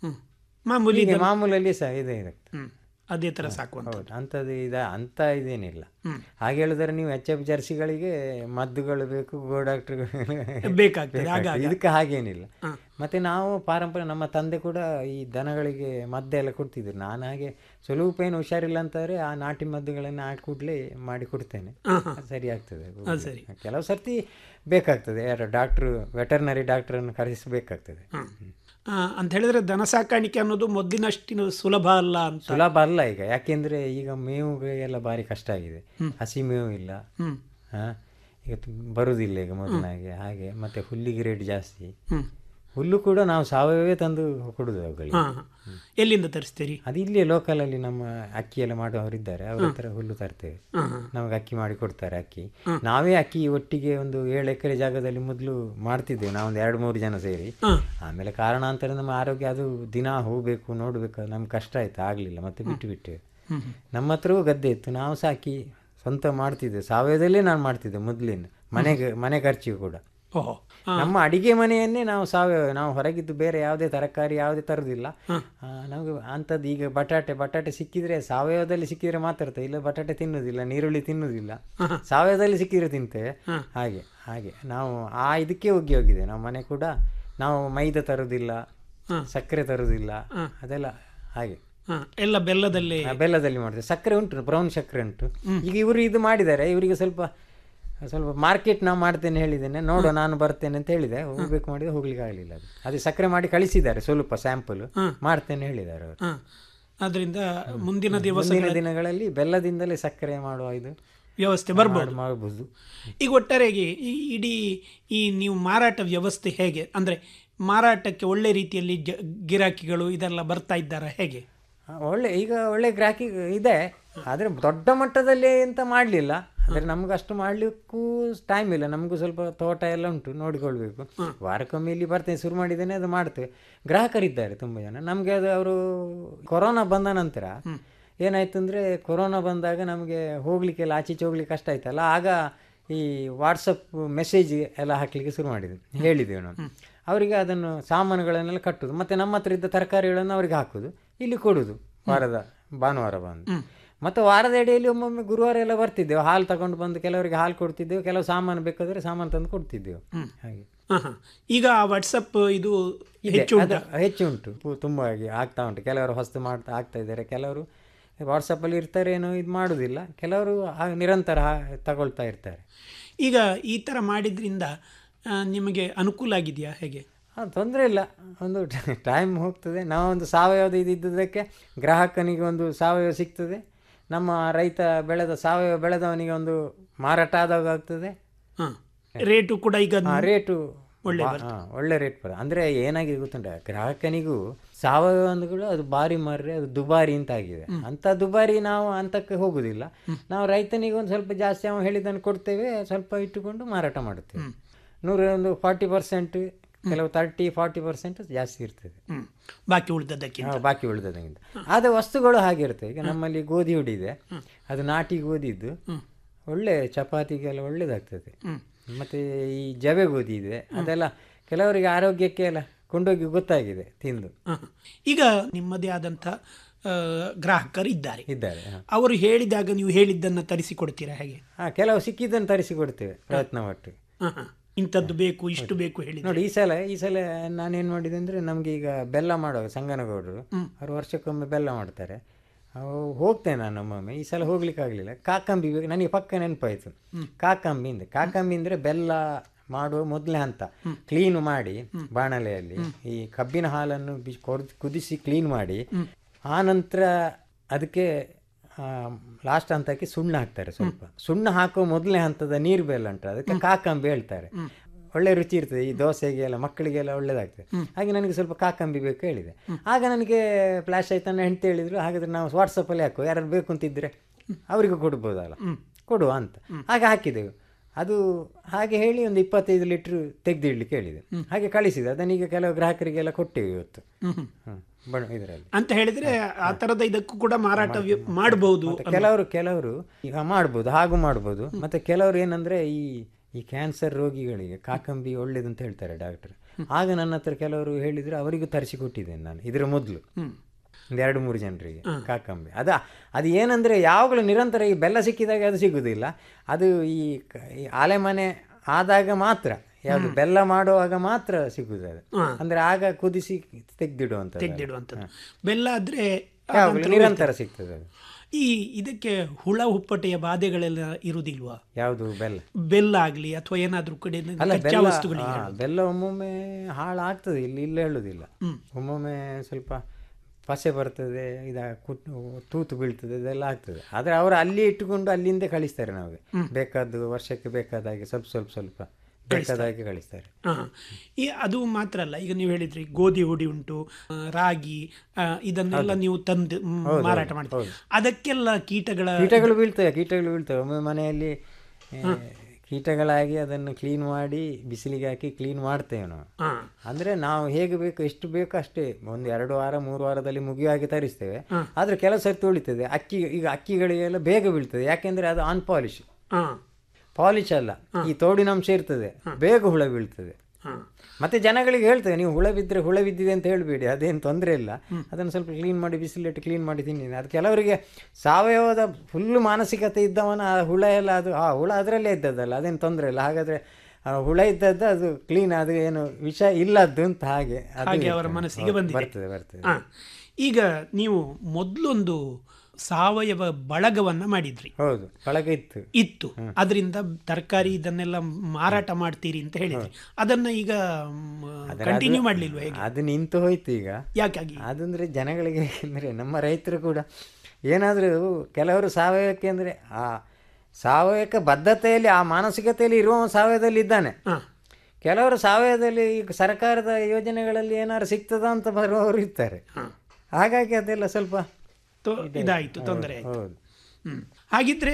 ಮಾಮೂಲಿ ಹೀಗೆ ದನ- ಮಾಮೂಲಲ್ಲಿ ಸಹ ಇದೆ ಇರುತ್ತೆ ಹ್ಮ್. ಅದೇ ತರ ಸಾಕುವಂತ ಹೌದು ಅಂಥದ್ದು ಇದ ಅಂತ ಇದೇನಿಲ್ಲ ಹಾಗೆ ಹೇಳಿದ್ರೆ ನೀವು ಎಚ್ ಎಫ್ ಜರ್ಸಿಗಳಿಗೆ ಮದ್ದುಗಳು ಬೇಕು ಗೋ ಡಾಕ್ಟರ್ಗಳು ಬೇಕಾಗ್ತದೆ, ಆಗಾಗ. ಇದಕ್ಕೆ ಹಾಗೇನಿಲ್ಲ ಮತ್ತೆ ನಾವು ಪಾರಂಪರ್ಯ ನಮ್ಮ ತಂದೆ ಕೂಡ ಈ ದನಗಳಿಗೆ ಮದ್ದೆಲ್ಲ ಕೊಡ್ತಿದ್ರು ನಾನು ಹಾಗೆ ಸ್ವಲ್ಪ ಏನು ಹುಷಾರಿಲ್ಲ ಅಂತಾರೆ ಆ ನಾಟಿ ಮದ್ದುಗಳನ್ನು ಆ ಕೂಡಲೇ ಮಾಡಿ ಕೊಡ್ತೇನೆ ಅದು ಸರಿ ಆಗ್ತದೆ ಅದು ಸರಿ. ಕೆಲವು ಸರ್ತಿ ಬೇಕಾಗ್ತದೆ ಯಾರು ಡಾಕ್ಟ್ರು ವೆಟರ್ನರಿ ಡಾಕ್ಟ್ರನ್ನು ಕರೆಸಬೇಕಾಗ್ತದೆ ಆ, ಅಂತ ಹೇಳಿದ್ರೆ ದನ ಸಾಕಾಣಿಕೆ ಅನ್ನೋದು ಮೊದಲಿನಷ್ಟಿನ ಸುಲಭ ಅಲ್ಲ ಅಂತ ಸುಲಭ ಅಲ್ಲ ಈಗ ಯಾಕೆಂದ್ರೆ ಈಗ ಮೇವುಗಳಿಗೆಲ್ಲ ಭಾರಿ ಕಷ್ಟ ಆಗಿದೆ ಹಸಿ ಮೇವು ಇಲ್ಲ ಹ್ಮ್. ಹಾ ಈಗ ತು- ಬರುದಿಲ್ಲ ಈಗ ಮೊದಲಾಗೆ ಹಾಗೆ ಮತ್ತೆ ಹುಲ್ಲಿಗೆ ರೇಟ್ ಜಾಸ್ತಿ ಹುಲ್ಲು ಕೂಡ ನಾವು ಸಾವಯವೇ ತಂದು ಕೊಡುದು ಅವುಗಳಿಗೆ ಹಾ, ಹಾ. ಎಲ್ಲಿಂದ ತರಿಸ್ತೀರಿ ಅದು ಇಲ್ಲಿಯೇ ಲೋಕಲಲ್ಲಿ ನಮ್ಮ ಅಕ್ಕಿ ಎಲ್ಲ ಮಾಡುವವರಿದ್ದಾರೆ ಅವ್ರ ಹತ್ರ ಹುಲ್ಲು ತರ್ತೇವೆ ಹಾ, ಹಾ. ನಮಗೆ ಅಕ್ಕಿ ಮಾಡಿ ಕೊಡ್ತಾರೆ ಅಕ್ಕಿ ನಾವೇ ಅಕ್ಕಿ ಒಟ್ಟಿಗೆ ಒಂದು ಏಳು ಎಕರೆ ಜಾಗದಲ್ಲಿ ಮೊದಲು ಮಾಡ್ತಿದ್ದೆವು ನಾವೊಂದು ಎರಡು ಮೂರು ಜನ ಸೇರಿ ಆಮೇಲೆ ಕಾರಣಾಂತರ ನಮ್ಮ ಆರೋಗ್ಯ ಅದು ದಿನ ಹೋಗ್ಬೇಕು ನೋಡ್ಬೇಕು ಅದು ನಮ್ಗೆ ಕಷ್ಟ ಆಯ್ತು ಆಗ್ಲಿಲ್ಲ ಮತ್ತೆ ಬಿಟ್ಟು ಬಿಟ್ಟೆವು ನಮ್ಮ ಹತ್ರವೂ ಗದ್ದೆ ಇತ್ತು ನಾವು ಸಹ ಅಕ್ಕಿ ಸ್ವಂತ ಮಾಡ್ತಿದ್ದೆ ಸಾವಯವದಲ್ಲೇ ನಾನು ಮಾಡ್ತಿದ್ದೆ ಮೊದಲಿನ ಮನೆಗೆ ಮನೆ ಖರ್ಚಿಗೆ ಕೂಡ ಓಹೋ ನಮ್ಮ ಅಡಿಗೆ ಮನೆಯನ್ನೇ ನಾವು ಸಾವಯವ ನಾವು ಹೊರಗಿದ್ದು ಬೇರೆ ಯಾವುದೇ ತರಕಾರಿ ಯಾವುದೇ ತರುದಿಲ್ಲ ಆ, ನಮಗೆ ಅಂಥದ್ದು ಈಗ ಬಟಾಟೆ ಬಟಾಟೆ ಸಿಕ್ಕಿದ್ರೆ ಸಾವಯವದಲ್ಲಿ ಸಿಕ್ಕಿದ್ರೆ ಮಾತ್ರ ಇರ್ತದೆ ಇಲ್ಲ ಬಟಾಟೆ ತಿನ್ನುವುದಿಲ್ಲ ನೀರುಳ್ಳಿ ತಿನ್ನುವುದಿಲ್ಲ ಸಾವಯವದಲ್ಲಿ ಸಿಕ್ಕಿದ್ರೆ ತಿಂತೇವೆ ಹಾಗೆ ಹಾಗೆ ನಾವು ಆ ಇದಕ್ಕೆ ಹೋಗಿ ಹೋಗಿದೆ ನಮ್ಮ ಮನೆ ಕೂಡ ನಾವು ಮೈದಾ ತರುವುದಿಲ್ಲ ಸಕ್ಕರೆ ತರುವುದಿಲ್ಲ ಅದೆಲ್ಲ ಹಾಗೆ ಹಾ, ಎಲ್ಲ ಬೆಲ್ಲದಲ್ಲಿ ಆ, ಬೆಲ್ಲದಲ್ಲಿ ಮಾಡ್ತೇವೆ ಸಕ್ಕರೆ ಉಂಟು ಬ್ರೌನ್ ಸಕ್ಕರೆ ಉಂಟು ಈಗ ಇವರು ಇದು ಮಾಡಿದ್ದಾರೆ ಇವರಿಗೆ ಸ್ವಲ್ಪ ಸ್ವಲ್ಪ ಮಾರ್ಕೆಟ್ ನಾವು ಮಾಡ್ತೇನೆ ಹೇಳಿದ್ದೇನೆ ನೋಡುವ ನಾನು ಬರ್ತೇನೆ ಅಂತ ಹೇಳಿದೆ ಹೋಗ್ಬೇಕು ಮಾಡಿದ್ರೆ ಹೋಗ್ಲಿಕ್ಕೆ ಆಗಲಿಲ್ಲ ಅದು ಅದೇ ಸಕ್ಕರೆ ಮಾಡಿ ಕಳಿಸಿದ್ದಾರೆ ಸ್ವಲ್ಪ ಸ್ಯಾಂಪಲ್ ಮಾಡ್ತೇನೆ ಹೇಳಿದ್ದಾರೆ ಅವರು ಹಾ. ಆದ್ರಿಂದ ಮುಂದಿನ ದಿವಸ ಮುಂದಿನ ದಿನಗಳಲ್ಲಿ ಬೆಲ್ಲದಿಂದಲೇ ಸಕ್ಕರೆ ಮಾಡುವ ಇದು ವ್ಯವಸ್ಥೆ ಬರ್ಬೋದು ಮಾಡಬಹುದು ಈಗ ಒಟ್ಟಾರೆಯಾಗಿ ಈ ಇಡೀ ಈ ನೀವು ಮಾರಾಟ ವ್ಯವಸ್ಥೆ ಹೇಗೆ ಅಂದ್ರೆ ಮಾರಾಟಕ್ಕೆ ಒಳ್ಳೆ ರೀತಿಯಲ್ಲಿ ಜ- ಗಿರಾಕಿಗಳು ಇದೆಲ್ಲ ಬರ್ತಾ ಇದ್ದಾರಾ ಹೇಗೆ ಒಳ್ಳೆ ಈಗ ಒಳ್ಳೆ ಗ್ರಾಹಕಿ ಇದೆ ಆದರೆ ದೊಡ್ಡ ಮಟ್ಟದಲ್ಲಿ ಅಂತ ಮಾಡಲಿಲ್ಲ ಆದರೆ ನಮ್ಗೆ ಅಷ್ಟು ಮಾಡ್ಲಿಕ್ಕೂ ಟೈಮ್ ಇಲ್ಲ ನಮಗೂ ಸ್ವಲ್ಪ ತೋಟ ಎಲ್ಲ ಉಂಟು ನೋಡಿಕೊಳ್ಬೇಕು ವಾರಕ್ಕೊಮ್ಮೆ ಇಲ್ಲಿ ಬರ್ತೇನೆ ಶುರು ಮಾಡಿದ್ದೇನೆ ಅದು ಮಾಡ್ತೇವೆ ಗ್ರಾಹಕರಿದ್ದಾರೆ ತುಂಬ ಜನ ನಮಗೆ ಅದು ಅವರು ಕೊರೋನಾ ಬಂದ ನಂತರ ಏನಾಯ್ತು ಅಂದರೆ ಕೊರೋನಾ ಬಂದಾಗ ನಮಗೆ ಹೋಗ್ಲಿಕ್ಕೆಲ್ಲ ಆಚೀಚೆ ಹೋಗ್ಲಿಕ್ಕೆ ಕಷ್ಟ ಆಯ್ತಲ್ಲ ಆಗ ಈ ವಾಟ್ಸಪ್ ಮೆಸೇಜ್ ಎಲ್ಲ ಹಾಕ್ಲಿಕ್ಕೆ ಶುರು ಮಾಡಿದ್ವಿ ಹೇಳಿದ್ದೇವೆ ನಾವು ಅವರಿಗೆ ಅದನ್ನು ಸಾಮಾನುಗಳನ್ನೆಲ್ಲ ಕಟ್ಟುದು ಮತ್ತೆ ನಮ್ಮ ಹತ್ರ ಇದ್ದ ತರಕಾರಿಗಳನ್ನು ಅವರಿಗೆ ಹಾಕುದು ಇಲ್ಲಿ ಕೊಡುದು ವಾರದ ಭಾನುವಾರ ಬಂದು ಮತ್ತು ವಾರದ ಅಡಿಯಲ್ಲಿ ಒಮ್ಮೊಮ್ಮೆ ಗುರುವಾರ ಎಲ್ಲ ಬರ್ತಿದ್ದೆವು ಹಾಲು ತಗೊಂಡು ಬಂದು ಕೆಲವರಿಗೆ ಹಾಲು ಕೊಡ್ತಿದ್ದೆವು ಕೆಲವು ಸಾಮಾನು ಬೇಕಾದರೆ ಸಾಮಾನು ತಂದು ಕೊಡ್ತಿದ್ದೆವು ಹಾಗೆ ಹ, ಹ. ಈಗ ವಾಟ್ಸಪ್ ಇದು ಇದೆ, ಹೆಚ್ಚು ಅದು ಉಂಟಾ? ಹೆಚ್ಚು ಉಂಟು ಪು- ತುಂಬ ಆಗಿ ಆಗ್ತಾ ಉಂಟು ಕೆಲವರು ಹೊಸ್ತು ಮಾಡ್ತಾ ಆಗ್ತಾ ಇದ್ದಾರೆ ಕೆಲವರು ವಾಟ್ಸಪ್ಪಲ್ಲಿ ಇರ್ತಾರೆ ಏನೋ ಇದು ಮಾಡೋದಿಲ್ಲ ಕೆಲವರು ಆ- ನಿರಂತರ ಹಾ- ತಗೊಳ್ತಾ ಇರ್ತಾರೆ ಈಗ ಈ ಥರ ಮಾಡಿದ್ರಿಂದ ಆ, ನಿಮಗೆ ಅನುಕೂಲ ಆಗಿದೆಯಾ ಹೇಗೆ ತೊಂದರೆ ಇಲ್ಲ ಒಂದು ಟೈಮ್ ಹೋಗ್ತದೆ ನಾವೊಂದು ಸಾವಯವದ ಇದ್ದಿದ್ದಕ್ಕೆ ಗ್ರಾಹಕನಿಗೆ ಒಂದು ಸಾವಯವ ಸಿಗ್ತದೆ ನಮ್ಮ ರೈತ ಬೆಳೆದ ಸಾವಯವ ಬೆಳೆದವನಿಗೆ ಒಂದು ಮಾರಾಟ ಆದಾಗ ಆಗ್ತದೆ ಹಾಂ ರೇಟು ಕೂಡ ಈಗ ಹಾ, ರೇಟು ಒಳ್ಳೆ ಬಾ- ಬರ್ತದೆ. ಹಾ, ಒಳ್ಳೆ ರೇಟ್ ಬರ ಅಂದರೆ ಏನಾಗಿದೆ ಗೊತ್ತುಂಟ ಗ್ರಾಹಕನಿಗೂ ಸಾವಯವ ಅಂದ್ಗಳು ಅದು ಬಾರಿ ಮಾರ್ರೆ ಅದು ದುಬಾರಿ ಅಂತ ಆಗಿದೆ ಅಂತ ದುಬಾರಿ ನಾವು ಅಂತಕ್ಕೆ ಹೋಗುದಿಲ್ಲ ನಾವು ರೈತನಿಗೆ ಒಂದು ಸ್ವಲ್ಪ ಜಾಸ್ತಿ ಅವ ಹೇಳಿದ್ದನ್ನು ಕೊಡ್ತೇವೆ ಸ್ವಲ್ಪ ಇಟ್ಟುಕೊಂಡು ಮಾರಾಟ ಮಾಡುತ್ತೇವೆ ನೂರ ಒಂದು ಫಾರ್ಟಿ ಪರ್ಸೆಂಟ್ ಕೆಲವು ತರ್ಟಿ ಫಾರ್ಟಿ ಪರ್ಸೆಂಟ್ ಜಾಸ್ತಿ ಇರ್ತದೆ ಹ್ಮ್. ಬಾಕಿ ಉಳಿದದ್ದಕ್ಕಿಂತ ಹಾ, ಬಾಕಿ ಉಳಿದದಕ್ಕಿಂತ ಆದ ವಸ್ತುಗಳು ಹಾಗಿರ್ತವೆ ಈಗ ನಮ್ಮಲ್ಲಿ ಗೋಧಿ ಹುಡಿ ಇದೆ ಅದು ನಾಟಿ ಗೋಧಿದ್ದು ಒಳ್ಳೆ ಚಪಾತಿಗೆಲ್ಲ ಒಳ್ಳೇದಾಗ್ತದೆ ಮತ್ತೆ ಈ ಜವೆ ಗೋಧಿ ಇದೆ ಅದೆಲ್ಲ ಕೆಲವರಿಗೆ ಆರೋಗ್ಯಕ್ಕೆ ಎಲ್ಲ ಕೊಂಡೋಗಿ ಗೊತ್ತಾಗಿದೆ ತಿಂದು ಹ, ಹ. ಈಗ ನಿಮ್ಮದೇ ಆದಂಥ ಆ, ಗ್ರಾಹಕರು ಇದ್ದಾರೆ ಇದ್ದಾರೆ ಹಾ. ಅವರು ಹೇಳಿದಾಗ ನೀವು ಹೇಳಿದ್ದನ್ನು ತರಿಸಿಕೊಡ್ತೀರಾ ಹೇಗೆ ಹಾ ಕೆಲವು ಸಿಕ್ಕಿದ್ದನ್ನು ತರಿಸಿ ಕೊಡ್ತೇವೆ ಪ್ರಯತ್ನ ಪಟ್ಟು ಹ, ಹ. ಇಂಥದ್ದು ಬೇಕು ಇಷ್ಟು ಬೇಕು ಹೇಳಿ ನೋಡಿ ಈ ಸಲ ಈ ಸಲ ನಾನೇನು ಮಾಡಿದೆ ಅಂದರೆ ನಮಗೆ ಈಗ ಬೆಲ್ಲ ಮಾಡುವಾಗ ಸಂಗನಗೌಡರು ಅವರು ವರ್ಷಕ್ಕೊಮ್ಮೆ ಬೆಲ್ಲ ಮಾಡ್ತಾರೆ ಅವು ಹೋಗ್ತೇನೆ ನಾನು ಒಮ್ಮೊಮ್ಮೆ ಈ ಸಲ ಹೋಗ್ಲಿಕ್ಕೆ ಆಗಲಿಲ್ಲ ಕಾಕಂಬಿ ಬೇಕು ನನಗೆ ಪಕ್ಕ ನೆನಪಾಯಿತು ಕಾಕಂಬಿಂದ ಕಾಕಂಬಿ ಅಂದರೆ ಬೆಲ್ಲ ಮಾಡುವ ಮೊದಲನೇ ಹಂತ ಕ್ಲೀನ್ ಮಾಡಿ ಬಾಣಲೆಯಲ್ಲಿ ಈ ಕಬ್ಬಿನ ಹಾಲನ್ನು ಬಿ- ಕೊಡ್- ಕುದಿಸಿ ಕ್ಲೀನ್ ಮಾಡಿ ಆ ನಂತರ ಅದಕ್ಕೆ ಲಾಸ್ಟ್ ಹಂತಕ್ಕೆ ಸುಣ್ಣ ಹಾಕ್ತಾರೆ ಸ್ವಲ್ಪ ಸುಣ್ಣ ಹಾಕುವ ಮೊದಲನೇ ಹಂತದ ನೀರು ಬೆಲ್ಲ ಉಂಟು ಅದಕ್ಕೆ ಕಾಕಂಬಿ ಹೇಳ್ತಾರೆ ಒಳ್ಳೆ ರುಚಿ ಇರ್ತದೆ ಈ ದೋಸೆಗೆಲ್ಲ ಮಕ್ಕಳಿಗೆಲ್ಲ ಒಳ್ಳೇದಾಗ್ತದೆ ಹಾಗೆ ನನಗೆ ಸ್ವಲ್ಪ ಕಾಕಂಬಿ ಬೇಕು ಹೇಳಿದೆ ಆಗ ನನಗೆ ಫ್ಲಾಶ್ ಆಯ್ತು ನನ್ನ ಹೆಂಡತಿ ಹೇಳಿದ್ರು ಹಾಗಾದ್ರೆ ನಾವು ವಾಟ್ಸಪ್ಪಲ್ಲಿ ಹಾಕುವ ಯಾರು ಬೇಕು ಅಂತಿದ್ರೆ ಅವರಿಗೂ ಕೊಡ್ಬೋದಲ್ಲ ಕೊಡುವ ಅಂತ ಹಾಗೆ ಹಾಕಿದೆವು ಅದು ಹಾಗೆ ಹೇಳಿ ಒಂದು ಇಪ್ಪತ್ತೈದು ಲೀಟ್ರ್ ತೆಗೆದಿಡ್ಲಿಕ್ಕೆ ಹೇಳಿದೆ ಹಾಗೆ ಕಳಿಸಿದೆ ಅದನ್ನೀಗ ಕೆಲವು ಗ್ರಾಹಕರಿಗೆಲ್ಲ ಕೊಟ್ಟೆವು ಇವತ್ತು ಹ್ಮ್. ಬಣ ಇದರಲ್ಲಿ ಅಂತ ಹೇಳಿದ್ರೆ ಆ ಥರದ ಇದಕ್ಕೂ ಕೂಡ ಮಾರಾಟ ವ್ಯ- ಮಾಡಬಹುದು ಮತ್ತೆ ಕೆಲವರು ಕೆಲವರು ಈಗ ಮಾಡ್ಬೋದು ಹಾಗೂ ಮಾಡ್ಬೋದು ಮತ್ತೆ ಕೆಲವರು ಏನಂದ್ರೆ ಈ ಈ ಕ್ಯಾನ್ಸರ್ ರೋಗಿಗಳಿಗೆ ಕಾಕಂಬಿ ಒಳ್ಳೇದು ಅಂತ ಹೇಳ್ತಾರೆ ಡಾಕ್ಟರ್ ಆಗ ನನ್ನ ಹತ್ರ ಕೆಲವರು ಹೇಳಿದ್ರು ಅವರಿಗೂ ತರಿಸಿ ಕೊಟ್ಟಿದ್ದೇನೆ ನಾನು ಇದರ ಮೊದಲು ಒಂದು ಎರಡು ಮೂರು ಜನರಿಗೆ ಕಾಕಂಬಿ ಅದ ಅದು ಏನಂದ್ರೆ ಯಾವಾಗಲೂ ನಿರಂತರ ಈ ಬೆಲ್ಲ ಸಿಕ್ಕಿದಾಗ ಅದು ಸಿಗುವುದಿಲ್ಲ ಅದು ಈ ಕ- ಈ ಆಲೆಮನೆ ಆದಾಗ ಮಾತ್ರ ಯಾವುದು ಬೆಲ್ಲ ಮಾಡುವಾಗ ಮಾತ್ರ ಸಿಗುವುದು ಅದು ಅಂದ್ರೆ ಆಗ ಕುದಿಸಿ ತೆಗ್ದಿಡುವಂಥದ್ದು ತೆಗೆದಿಡುವಂಥದ್ದು ಬೆಲ್ಲ ಆದ್ರೆ ಯಾವಾಗಲೂ ಅದಂತರ ನಿರಂತರ ಸಿಗ್ತದೆ ಅದು ಈ ಇದಕ್ಕೆ ಹುಳ ಹುಪ್ಪಟೆಯ ಬಾಧೆಗಳೆಲ್ಲ ಇರುವುದಿಲ್ವಾ ಯಾವುದು ಬೆಲ್ಲ ಬೆಲ್ಲ ಆಗ್ಲಿ ಅಥವಾ ಏನಾದ್ರೂ ಕಡೆ ಅಲ್ಲ ಕಚ್ಚಾ ಬೆಲ್ಲ ವಸ್ತುಗಳಿಗೆ ಆ, ಬೆಲ್ಲ ಒಮ್ಮೊಮ್ಮೆ ಹಾಳಾಗ್ತದೆ ಇಲ್ಲಿ ಇಲ್ಲ ಹೇಳುದಿಲ್ಲ ಒಮ್ಮೊಮ್ಮೆ ಸ್ವಲ್ಪ ಪಸೆ ಬರ್ತದೆ ಇದ ಕುಟ್ಟು ತೂತು ಬೀಳ್ತದೆ ಇದೆಲ್ಲ ಆಗ್ತದೆ ಆದರೆ ಅವರು ಅಲ್ಲಿ ಇಟ್ಟುಕೊಂಡು ಅಲ್ಲಿಂದ ಕಳಿಸ್ತಾರೆ ನಮಗೆ ಬೇಕಾದ್ದು ವರ್ಷಕ್ಕೆ ಬೇಕಾದ ಹಾಗೆ ಸ್ವಲ್ಪ ಸ್ವಲ್ಪ ಸ್ವಲ್ಪ ಬೇಕಾದ ಹಾಗೆ ಕಳಿಸ್ತಾರೆ ಹಾ. ಈ ಅದು ಮಾತ್ರ ಅಲ್ಲ ಈಗ ನೀವು ಹೇಳಿದ್ರಿ ಗೋಧಿ ಹುಡಿ ಉಂಟು ಆ, ರಾಗಿ ಆ, ಇದನ್ನೆಲ್ಲ ನೀವು ತಂದು ಮ್, ಹೌದು, ಮಾರಾಟ ಹೌದು, ಮಾಡ್ತೀವಿ ಹೌದು. ಅದಕ್ಕೆಲ್ಲ ಕೀಟಗಳ ಕೀಟಗಳು ಬೀಳ್ತವೆ ಕೀಟಗಳು ಬೀಳ್ತವೆ ಒಮ್ಮೆ ಮನೆಯಲ್ಲಿ ಏ, ಕೀಟಗಳಾಗಿ ಅದನ್ನು ಕ್ಲೀನ್ ಮಾಡಿ ಬಿಸಿಲಿಗೆ ಹಾಕಿ ಕ್ಲೀನ್ ಮಾಡ್ತೇವೆ ನಾವು ಹಾ. ಅಂದ್ರೆ ನಾವು ಹೇಗೆ ಬೇಕು ಎಷ್ಟು ಬೇಕು ಅಷ್ಟೇ ಒಂದು ಎರಡು ವಾರ ಮೂರು ವಾರದಲ್ಲಿ ಮುಗಿಯುವ ಹಾಗೆ ತರಿಸ್ತೇವೆ ಆದ್ರೆ ಕೆಲವು ಸರ್ತಿ ಉಳಿತದೆ ಅಕ್ಕಿ ಈಗ ಅಕ್ಕಿಗಳಿಗೆಲ್ಲ ಬೇಗ ಬೀಳ್ತದೆ ಯಾಕೆಂದ್ರೆ ಅದು ಆನ್ ಪಾಲಿಶ್ ಹಾ. ಪಾಲಿಶ್ ಅಲ್ಲ ಈ ತೋಡಿನಂಶ ಇರ್ತದೆ ಬೇಗ ಹುಳ ಬೀಳ್ತದೆ ಹಾ. ಮತ್ತೆ ಜನಗಳಿಗೆ ಹೇಳ್ತೇವೆ ನೀವು ಹುಳ ಬಿದ್ದರೆ ಹುಳ ಬಿದ್ದಿದೆ ಅಂತ ಹೇಳಬೇಡಿ ಅದೇನು ತೊಂದರೆ ಇಲ್ಲ ಅದನ್ನು ಸ್ವಲ್ಪ ಕ್ಲೀನ್ ಮಾಡಿ ಬಿಸಿಲಿಟ್ಟು ಕ್ಲೀನ್ ಮಾಡಿ ತಿನ್ನಿ ಅದು ಕೆಲವರಿಗೆ ಸಾವಯವದ ಫುಲ್ಲು ಮಾನಸಿಕತೆ ಇದ್ದವನ ಆ ಹುಳ ಎಲ್ಲ ಅದು ಆ ಹುಳ ಅದರಲ್ಲೇ ಇದ್ದದ್ದಲ್ಲ ಅದೇನು ತೊಂದರೆ ಇಲ್ಲ ಹಾಗಾದರೆ ಆ ಹುಳ ಇದ್ದದ್ದು ಅದು ಕ್ಲೀನ್ ಅದು ಏನು ವಿಷ ಇಲ್ಲದ್ದು ಅಂತ ಹಾಗೆ ಅದು ಹಾಗೆ ಅವರ ಇರ್ತದೆ. ಮನಸ್ಸಿಗೆ ಹೌದು, ಬಂದಿದೆ ಬರ್ತದೆ ಬರ್ತದೆ ಹಾ. ಈಗ ನೀವು ಮೊದಲೊಂದು ಸಾವಯವ ಬಳಗವನ್ನ ಮಾಡಿದ್ರಿ ಹೌದು ಬಳಗ ಇತ್ತು ಇತ್ತು ಅದರಿಂದ ತರಕಾರಿ ಇದನ್ನೆಲ್ಲ ಮಾರಾಟ ಮಾಡ್ತೀರಿ ಅಂತ ಹೇಳಿದ್ರಿ ಅದನ್ನ ಈಗ ಅದರ ಕಂಟಿನ್ಯೂ ಅದು- ಮಾಡ್ಲಿಲ್ವಾ ಹೇಗೆ ಅದು ನಿಂತು ಹೋಯ್ತು ಈಗ ಯಾಕಾಗಿ ಅದಂದ್ರೆ ಜನಗಳಿಗೆ ಅಂದರೆ ನಮ್ಮ ರೈತರು ಕೂಡ ಏನಾದರೂ ಕೆಲವರು ಸಾವಯವಕ್ಕೆ ಅಂದರೆ ಆ ಸಾವಯವಕ್ಕೆ ಬದ್ಧತೆಯಲ್ಲಿ ಆ ಮಾನಸಿಕತೆಯಲ್ಲಿ ಇರುವ ಸಾವಯವದಲ್ಲಿ ಇದ್ದಾನೆ ಕೆಲವರು ಸಾವಯವದಲ್ಲಿ ಈಗ ಸರ್ಕಾರದ ಯೋಜನೆಗಳಲ್ಲಿ ಏನಾದ್ರು ಸಿಗ್ತದ ಅಂತ ಬರುವವರು ಇರ್ತಾರೆ ಹಾಗಾಗಿ ಅದೆಲ್ಲ ಸ್ವಲ್ಪ ತೊ- ಇದೆ. ಇದಾಯ್ತು ಹೌದು, ತೊಂದರೆ ಆಯ್ತು ಹೌದು ಹ್ಮ್. ಹಾಗಿದ್ರೆ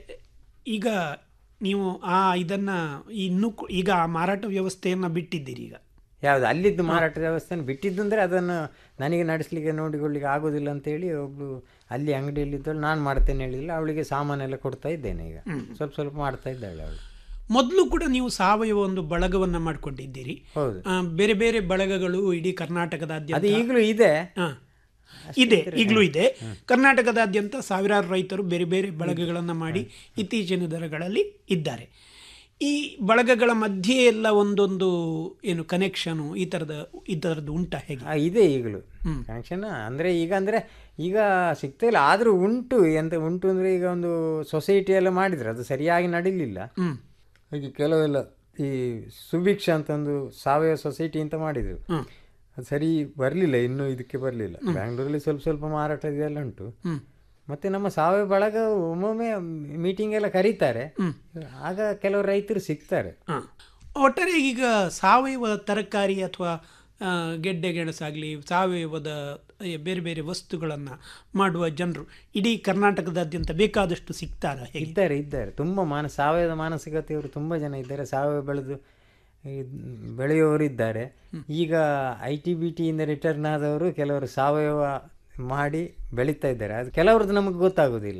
ಈಗ ನೀವು ಆ ಇದನ್ನ ಇನ್ನೂ ಕು- ಈಗ ಆ ಮಾರಾಟ ವ್ಯವಸ್ಥೆಯನ್ನ ಬಿಟ್ಟಿದ್ದೀರಿ ಈಗ ಯಾವುದು ಅಲ್ಲಿದ್ದು ಮಾರಾಟ ವ್ಯವಸ್ಥೆನ ಬಿಟ್ಟಿದ್ದು ಅಂದರೆ ಅದನ್ನು ನನಗೆ ನಡೆಸಲಿಕ್ಕೆ ನೋಡಿಕೊಳ್ಳಿಕ್ಕೆ ಆಗೋದಿಲ್ಲ ಅಂತೇಳಿ ಒಬ್ಳು ಅಲ್ಲಿ ಅಂಗಡಿಯಲ್ಲಿದ್ದಳು ನಾನು ಮಾಡ್ತೇನೆ ಹೇಳಿಲ್ಲ ಅವಳಿಗೆ ಸಾಮಾನೆಲ್ಲ ಕೊಡ್ತಾ ಇದ್ದೇನೆ ಈಗ ಸ್ವಲ್ಪ ಸ್ವಲ್ಪ ಮಾಡ್ತಾ ಇದ್ದಾಳೆ ಅವಳು ಮೊದಲು ಕೂಡ ನೀವು ಸಾವಯವ ಒಂದು ಬಳಗವನ್ನ ಮಾಡ್ಕೊಂಡಿದ್ದೀರಿ ಹೌದು ಆ, ಬೇರೆ ಬೇರೆ ಬಳಗಗಳು ಇಡೀ ಅದು ಕರ್ನಾಟಕದಾದ್ಯಂತ ಈಗಲೂ ಇದೆ ಹಾ. ಇದೆ ಈಗಲೂ ಇದೆ ಕರ್ನಾಟಕದಾದ್ಯಂತ ಸಾವಿರಾರು ರೈತರು ಬೇರೆ ಬೇರೆ ಬಳಗಗಳನ್ನು ಮಾಡಿ ಇತ್ತೀಚಿನ ದಿನಗಳಲ್ಲಿ ಇದ್ದಾರೆ ಈ ಬಳಗಗಳ ಮಧ್ಯೆ ಎಲ್ಲ ಒಂದೊಂದು ಏನು ಕನೆಕ್ಷನು ಈ ಥರದ ಈ ಥರದ್ದು ಉಂಟಾ ಹೇಗೆ ಆ, ಇದೆ ಈಗಲೂ ಕನೆಕ್ಷನ್ ಅಂದರೆ ಈಗ ಅಂದರೆ ಈಗ ಸಿಗ್ತಾ ಇಲ್ಲ ಆದರೂ ಉಂಟು ಎಂತ ಉಂಟು ಅಂದರೆ ಈಗ ಒಂದು ಸೊಸೈಟಿ ಎಲ್ಲ ಮಾಡಿದ್ರೆ ಅದು ಸರಿಯಾಗಿ ನಡೀಲಿಲ್ಲ ಹ್ಮ್. ಈಗ ಕೆಲವೆಲ್ಲ ಈ ಸುಭಿಕ್ಷ ಅಂತ ಒಂದು ಸಾವಯವ ಸೊಸೈಟಿ ಅಂತ ಮಾಡಿದರು ಅದು ಸರಿ ಬರಲಿಲ್ಲ ಇನ್ನೂ ಇದಕ್ಕೆ ಬರಲಿಲ್ಲ ಬ್ಯಾಂಗ್ಳೂರಲ್ಲಿ ಸ್ವಲ್ಪ ಸ್ವಲ್ಪ ಮಾರಾಟ ಇದೆಲ್ಲ ಉಂಟು ಹ್ಮ್. ಮತ್ತು ನಮ್ಮ ಸಾವಯವ ಬಳಗ ಒಮ್ಮೊಮ್ಮೆ ಮೀಟಿಂಗ್ ಎಲ್ಲ ಕರೀತಾರೆ ಆಗ ಕೆಲವು ರೈತರು ಸಿಗ್ತಾರೆ ಹಾಂ ಒಟ್ಟಾರೆ ಈಗ ಸಾವಯವ ತರಕಾರಿ ಅಥವಾ ಆ, ಗೆಡ್ಡೆ ಗೆಣಸಾಗಲಿ ಸಾವಯವದ ಆ, ಬೇರೆ ಬೇರೆ ವಸ್ತುಗಳನ್ನು ಮಾಡುವ ಜನರು ಇಡೀ ಕರ್ನಾಟಕದಾದ್ಯಂತ ಬೇಕಾದಷ್ಟು ಸಿಗ್ತಾರ ಹೇಗೆ ಇದ್ದಾರೆ ಇದ್ದಾರೆ ತುಂಬ ಮಾನ ಸಾವಯವ ಮಾನಸಿಕತೆಯವರು ತುಂಬ ಜನ ಇದ್ದಾರೆ ಸಾವಯವ ಬೆಳೆದು ಈ ಬೆಳೆಯುವವರು ಇದ್ದಾರೆ ಈಗ ಐ ಟಿ ಬಿ ಟಿಯಿಂದ ರಿಟರ್ನ್ ಆದವರು ಕೆಲವರು ಸಾವಯವ ಮಾಡಿ ಬೆಳೀತಾ ಇದ್ದಾರೆ ಅದು ಕೆಲವ್ರದ್ದು ನಮಗೆ ಗೊತ್ತಾಗೋದಿಲ್ಲ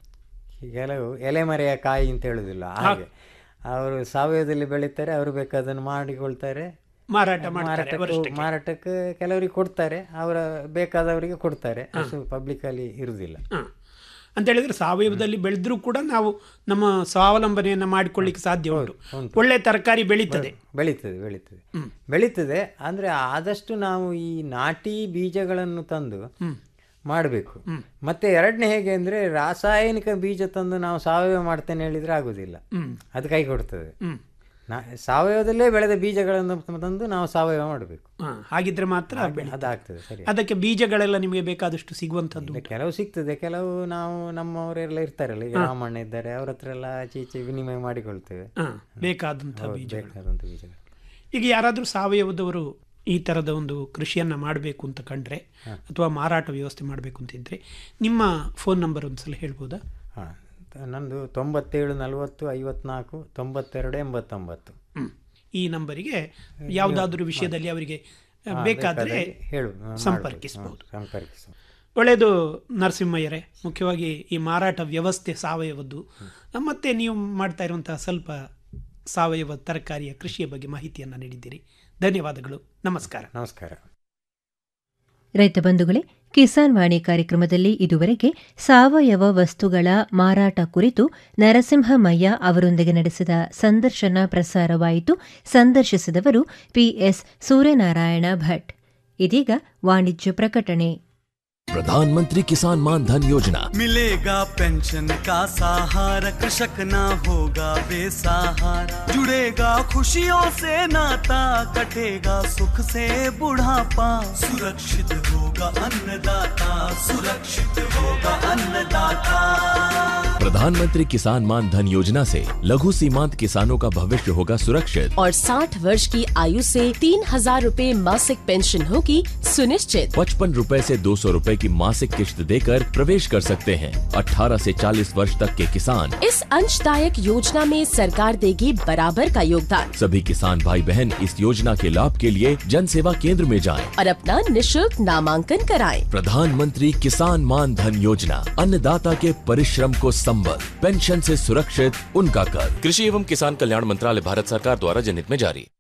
ಕೆಲವು ಎಲೆಮರೆಯ ಕಾಯಿ ಅಂತ ಹೇಳೋದಿಲ್ಲ ಹಾಗೆ ಅವರು ಸಾವಯವದಲ್ಲಿ ಬೆಳೀತಾರೆ ಅವರು ಬೇಕಾದನ್ನು ಮಾಡಿಕೊಳ್ತಾರೆ ಮಾರಾಟ ಮಾಡ್ತಾರೆ ಮಾರಾಟಕ್ಕೆ ಅವರಷ್ಟಕ್ಕೆ. ಮಾರಾಟಕ್ಕೆ ಕೆಲವರಿಗೆ ಕೊಡ್ತಾರೆ ಅವರ ಬೇಕಾದವರಿಗೆ ಕೊಡ್ತಾರೆ ಅಷ್ಟು ಪಬ್ಲಿಕಲ್ಲಿ ಇರುವುದಿಲ್ಲ ಹಾಂ ಅಂತ ಹೇಳಿದ್ರೆ ಸಾವಯವದಲ್ಲಿ ಬೆಳೆದ್ರೂ ಕೂಡ ನಾವು ನಮ್ಮ ಸ್ವಾವಲಂಬನೆಯನ್ನು ಮಾಡಿಕೊಳ್ಳಿಕ್ಕೆ ಸಾಧ್ಯ ಉಂಟು ಒಳ್ಳೆ ತರಕಾರಿ ಬೆಳೀತದೆ ಬೆಳೀತದೆ ಬೆಳೀತದೆ ಬೆಳೀತದೆ ಅಂದರೆ ಆದಷ್ಟು ನಾವು ಈ ನಾಟಿ ಬೀಜಗಳನ್ನು ತಂದು ಮಾಡಬೇಕು ಮತ್ತೆ ಎರಡನೇ ಹೇಗೆ ಅಂದರೆ ರಾಸಾಯನಿಕ ಬೀಜ ತಂದು ನಾವು ಸಾವಯವ ಮಾಡ್ತೇನೆ ಹೇಳಿದರೆ ಆಗೋದಿಲ್ಲ ಹ್ಮ್. ಅದು ಕೈ ಕೊಡ್ತದೆ ಹ್ಮ್. ನಾ ಸಾವಯವದಲ್ಲೇ ಬೆಳೆದ ಬೀಜಗಳನ್ನು ತಂದು ನಾವು ಸಾವಯವ ಮಾಡಬೇಕು ಹಾಂ ಹಾಗಿದ್ರೆ ಮಾತ್ರ ಬೆಳೆ ಅದಾಗ್ತದೆ ಸರಿ ಅದಕ್ಕೆ ಬೀಜಗಳೆಲ್ಲ ನಿಮಗೆ ಬೇಕಾದಷ್ಟು ಸಿಗುವಂಥದ್ದು ಇಲ್ಲ, ಕೆಲವು ಸಿಗ್ತದೆ ಕೆಲವು ನಾವು ನಮ್ಮವರೆಲ್ಲ ಇರ್ತಾರಲ್ಲ ಈಗ ರಾಮಣ್ಣ ಇದ್ದಾರೆ ಅವ್ರ ಹತ್ರ ಎಲ್ಲ ಆಚೆ ಈಚೆ ವಿನಿಮಯ ಮಾಡಿಕೊಳ್ತೇವೆ ಹಾಂ ಬೇಕಾದಂಥ ಹೌದು, ಬೀಜಗಳು ಬೇಕಾದಂಥ ಬೀಜಗಳು ಈಗ ಯಾರಾದರೂ ಸಾವಯವದವರು ಈ ಥರದ ಒಂದು ಕೃಷಿಯನ್ನು ಮಾಡಬೇಕು ಅಂತ ಕಂಡ್ರೆ ಅಥವಾ ಮಾರಾಟ ವ್ಯವಸ್ಥೆ ಮಾಡಬೇಕು ಅಂತಿದ್ರೆ ನಿಮ್ಮ ಫೋನ್ ನಂಬರ್ ಒಂದ್ಸಲ ಹೇಳ್ಬೋದಾ ಹಾಂ ನಂದು ತೊಂಬತ್ತೇಳು ನಲವತ್ತು ಐವತ್ನಾಲ್ಕು ತೊಂಬತ್ತೆರಡು ಎಂಬತ್ತೊಂಬತ್ತು ಹ್ಮ್. ಈ ನಂಬರಿಗೆ ಯಾವುದಾದ್ರೂ ವಿಷಯದಲ್ಲಿ ಅವರಿಗೆ ಆ, ಹಾ, ಬೇಕಾದರೆ ಬೇಕಾದಲ್ಲಿ ಹೇಳು ಹಾ, ಸಂಪರ್ಕಿಸಬಹುದು ಮಾಡ್ಬೋದು. ಹಾ, ಸಂಪರ್ಕಿಸು ಒಳ್ಳೆಯದು ನರಸಿಂಹಯ್ಯರೇ ಮುಖ್ಯವಾಗಿ ಈ ಮಾರಾಟ ವ್ಯವಸ್ಥೆ ಸಾವಯವದ್ದು ಮತ್ತೆ ನೀವು ಮಾಡ್ತಾ ಇರುವಂತಹ ಸ್ವಲ್ಪ ಸಾವಯವ ತರಕಾರಿಯ ಕೃಷಿಯ ಬಗ್ಗೆ ಮಾಹಿತಿಯನ್ನು ನೀಡಿದ್ದೀರಿ ಧನ್ಯವಾದಗಳು ನಮಸ್ಕಾರ ನಮಸ್ಕಾರ ರೈತ ಬಂಧುಗಳೇ ಕಿಸಾನ್ ವಾಣಿ ಕಾರ್ಯಕ್ರಮದಲ್ಲಿ ಇದುವರೆಗೆ ಸಾವಯವ ವಸ್ತುಗಳ ಮಾರಾಟ ಕುರಿತು ನರಸಿಂಹಮಯ್ಯ ಅವರೊಂದಿಗೆ ನಡೆಸಿದ ಸಂದರ್ಶನ ಪ್ರಸಾರವಾಯಿತು ಸಂದರ್ಶಿಸಿದವರು ಪಿಎಸ್ ಸೂರ್ಯನಾರಾಯಣ ಭಟ್ ಇದೀಗ ವಾಣಿಜ್ಯ ಪ್ರಕಟಣೆ प्रधानमंत्री किसान मान धन योजना मिलेगा पेंशन का सहारा कृषक ना होगा बेसहारा जुड़ेगा खुशियों से नाता कटेगा सुख से बुढ़ापा सुरक्षित होगा अन्नदाता सुरक्षित होगा अन्नदाता प्रधानमंत्री किसान मान धन योजना से लघु सीमांत किसानों का भविष्य होगा सुरक्षित और 60 वर्ष की आयु से तीन हजार रूपए मासिक पेंशन होगी सुनिश्चित पचपन रूपए से दो सौ रूपए की मासिक किश्त देकर प्रवेश कर सकते हैं 18 से 40 वर्ष तक के किसान इस अंशदायक योजना में सरकार देगी बराबर का योगदान सभी किसान भाई बहन इस योजना के लाभ के लिए जन सेवा केंद्र में जाएं। और अपना निशुल्क नामांकन कराएं। प्रधानमंत्री किसान मान धन योजना अन्नदाता के परिश्रम को संबल पेंशन से सुरक्षित उनका कर कृषि एवं किसान कल्याण मंत्रालय भारत सरकार द्वारा जनहित में जारी